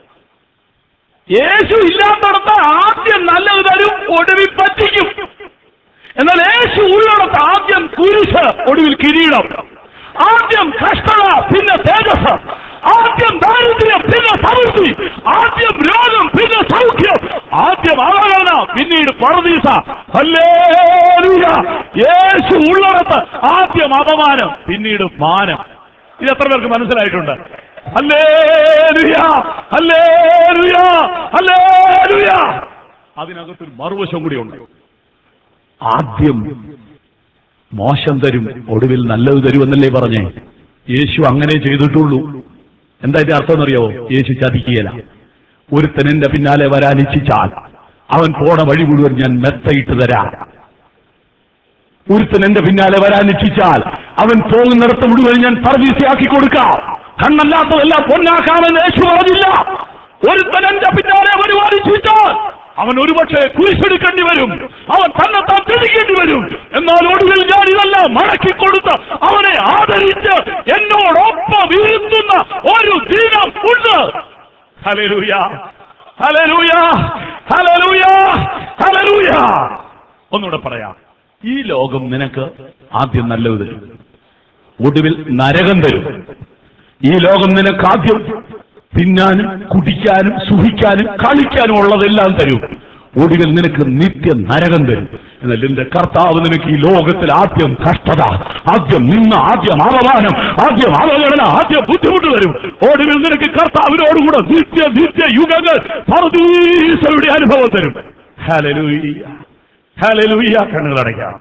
യേശു ഇല്ലാത്തടത്ത് ആദ്യം നല്ലത് തരും ഒടുവിൽ പറ്റിക്കും എന്നാൽ യേശു ഉള്ളിടത്ത് ആദ്യം കുരിശ് ഒടുവിൽ കിരീടം ആദ്യം കഷ്ടത പിന്നെ തേജസ് ആദ്യം ദാരിദ്ര്യം പിന്നെ സമൃദ്ധി ആദ്യം രോഗം പിന്നെ സൗഖ്യം ആദ്യം അവഗണന പിന്നീട് പറദീസ ഹല്ലേലൂയ യേശു ഉള്ളിടത്ത് ആദ്യം അപമാനം പിന്നീട് മാനം ഇത് എത്ര പേർക്ക് മനസ്സിലായിട്ടുണ്ട് ഹല്ലേലൂയ ഹല്ലേലൂയ ഹല്ലേലൂയ അതിനകത്തൊരു മറുവശം കൂടിയുണ്ട് ആദ്യം മോശം തരും ഒടുവിൽ നല്ലത് തരുമെന്നല്ലേ പറഞ്ഞേ യേശു അങ്ങനെ ചെയ്തിട്ടുള്ളൂ എന്താ ഇതിന്റെ അർത്ഥം എന്നറിയോ യേശു ചതിക്കുകയില്ല ഒരുത്തൻ എന്റെ പിന്നാലെ വരാൻ ഇച്ഛിച്ചാൽ അവൻ പോണ വഴി മുഴുവൻ ഞാൻ മെത്തയിട്ട് തരാം ഒരുത്തൻ എന്റെ പിന്നാലെ വരാൻ ഇച്ഛിച്ചാൽ അവൻ പോകുന്നിടത്ത് മുഴുവൻ ഞാൻ സർവീസിയാക്കി കൊടുക്കാം കണ്ണല്ലാത്തതെല്ലാം പൊന്നാക്കാമെന്ന് യേശു പറഞ്ഞില്ല ഒരുത്തൻ എന്റെ പിന്നാലെ വരുവാൻ ഇച്ഛിച്ചാൽ അവൻ ഒരുപക്ഷെ കുരിശെടുക്കേണ്ടി വരും അവൻ തന്നെത്താൻ തിരികേണ്ടി വരും എന്നാൽ ഒടുവിൽ ഞാൻ ഇതെല്ലാം മടക്കി കൊടുത്ത് അവനെ ആദരിച്ച് എന്നോടൊപ്പം ഇരുത്തുന്ന ഒരു ദിനം ഉണ്ട് ഹല്ലേലൂയ ഹല്ലേലൂയ ഹല്ലേലൂയ ഹല്ലേലൂയ ഒന്നുകൂടെ പറയാം ഈ ലോകം നിനക്ക് ആദ്യം നല്ലത് തരും ഒടുവിൽ നരകം തരും ഈ ലോകം നിനക്ക് ആദ്യം തിന്നാനും കുടിക്കാനും സുഖിക്കാനും കളിക്കാനും ഉള്ളതെല്ലാം തരും ഒടുവിൽ നിനക്ക് നിത്യ നരകം തരും എന്നാൽ എന്റെ കർത്താവ് നിനക്ക് ഈ ലോകത്തിൽ ആദ്യം കഷ്ടത ആദ്യം നിന്ന ആദ്യം അപമാനം ആദ്യം അവഗണന ആദ്യം ബുദ്ധിമുട്ട് തരും ഒടുവിൽ നിനക്ക് കർത്താവിനോടുകൂടെ നിത്യ നിത്യ യുഗങ്ങൾ പർദീസയുടെ അനുഭവം തരും ഹല്ലേലൂയ ഹല്ലേലൂയ കണ്ണുകളടയ്ക്കാം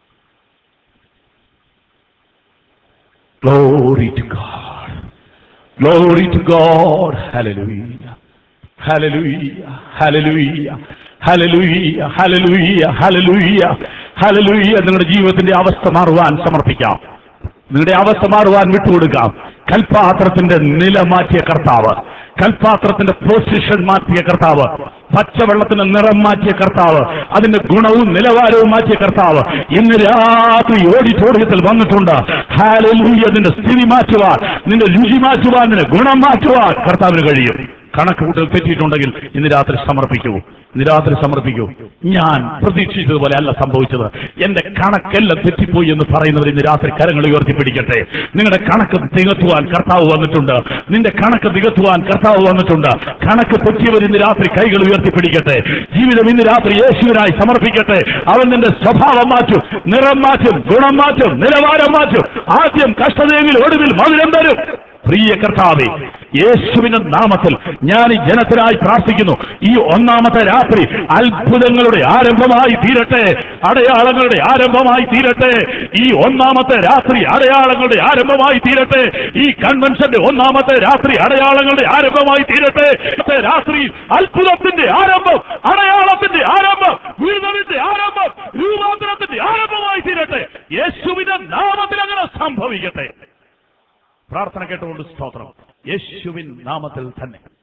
Glory to God. Glory to God. Hallelujah. Hallelujah. Hallelujah. Hallelujah. Hallelujah. Hallelujah. Hallelujah. നിങ്ങളുടെ ജീവിതത്തിന്റെ അവസ്ഥ മാറുവാൻ സമർപ്പിക്കാം നിങ്ങളുടെ അവസ്ഥ മാറുവാൻ വിട്ടുകൊടുക്കാം കൽപാത്രത്തിന്റെ നില മാറ്റിയ കർത്താവ് കൽപാത്രത്തിന്റെ പൊസിഷൻ മാറ്റിയ കർത്താവ് പച്ചവെള്ളത്തിന്റെ നിറം മാറ്റിയ കർത്താവ് അതിന്റെ ഗുണവും നിലവാരവും മാറ്റിയ കർത്താവ് ഇന്ന് രാത്രി ഓഡിറ്റോറിയത്തിൽ വന്നിട്ടുണ്ട് ഹാലലൂയ നിന്റെ സ്ഥിതി മാറ്റുവാൻ നിന്റെ രുചി മാറ്റുവാൻ നിന്റെ ഗുണം മാറ്റുവാൻ കർത്താവിന് കഴിയും കണക്ക് കൂട്ടൽ തെറ്റിയിട്ടുണ്ടെങ്കിൽ ഇന്ന് രാത്രി സമർപ്പിക്കൂ ഇന്ന് രാത്രി സമർപ്പിക്കൂ ഞാൻ പ്രതീക്ഷിച്ചതുപോലെ അല്ല സംഭവിച്ചത് എന്റെ കണക്കെല്ലാം തെറ്റിപ്പോയി എന്ന് പറയുന്നവർ ഇന്ന് രാത്രി കരങ്ങൾ ഉയർത്തിപ്പിടിക്കട്ടെ നിങ്ങളുടെ കണക്ക് തികത്തുവാൻ കർത്താവ് വന്നിട്ടുണ്ട് നിന്റെ കണക്ക് തികത്തുവാൻ കർത്താവ് വന്നിട്ടുണ്ട് കണക്ക് തെറ്റിയവർ ഇന്ന് രാത്രി കൈകൾ ഉയർത്തിപ്പിടിക്കട്ടെ ജീവിതം ഇന്ന് രാത്രി യേശുവിനായി സമർപ്പിക്കട്ടെ അവൻ നിന്റെ സ്വഭാവം മാറ്റും നിറം മാറ്റും ഗുണം മാറ്റും നിലവാരം മാറ്റും ആദ്യം കഷ്ടതയെങ്കിൽ ഒടുവിൽ മധുരം തരും പ്രിയ കർത്താവെ യേശുവിന്റെ നാമത്തിൽ ഞാൻ ഈ ജനത്തിനായി പ്രാർത്ഥിക്കുന്നു ഈ ഒന്നാമത്തെ രാത്രി അത്ഭുതങ്ങളുടെ ആരംഭമായി തീരട്ടെ അടയാളങ്ങളുടെ ആരംഭമായി തീരട്ടെ ഈ ഒന്നാമത്തെ രാത്രി അടയാളങ്ങളുടെ ആരംഭമായി തീരട്ടെ ഈ കൺവെൻഷന്റെ ഒന്നാമത്തെ രാത്രി അടയാളങ്ങളുടെ ആരംഭമായി തീരട്ടെ ഇന്നത്തെ രാത്രി അത്ഭുതത്തിന്റെ ആരംഭം അടയാളത്തിന്റെ ആരംഭം വീഴ്ന്നതിന്റെ ആരംഭം രൂപാന്തരത്തിന്റെ ആരംഭമായി തീരട്ടെ യേശുവിന്റെ നാമത്തിൽ അങ്ങനെ സംഭവിക്കട്ടെ പ്രാർത്ഥന കേട്ടുകൊണ്ട് സ്തോത്രം യേശുവിൻ നാമത്തിൽ തന്നെ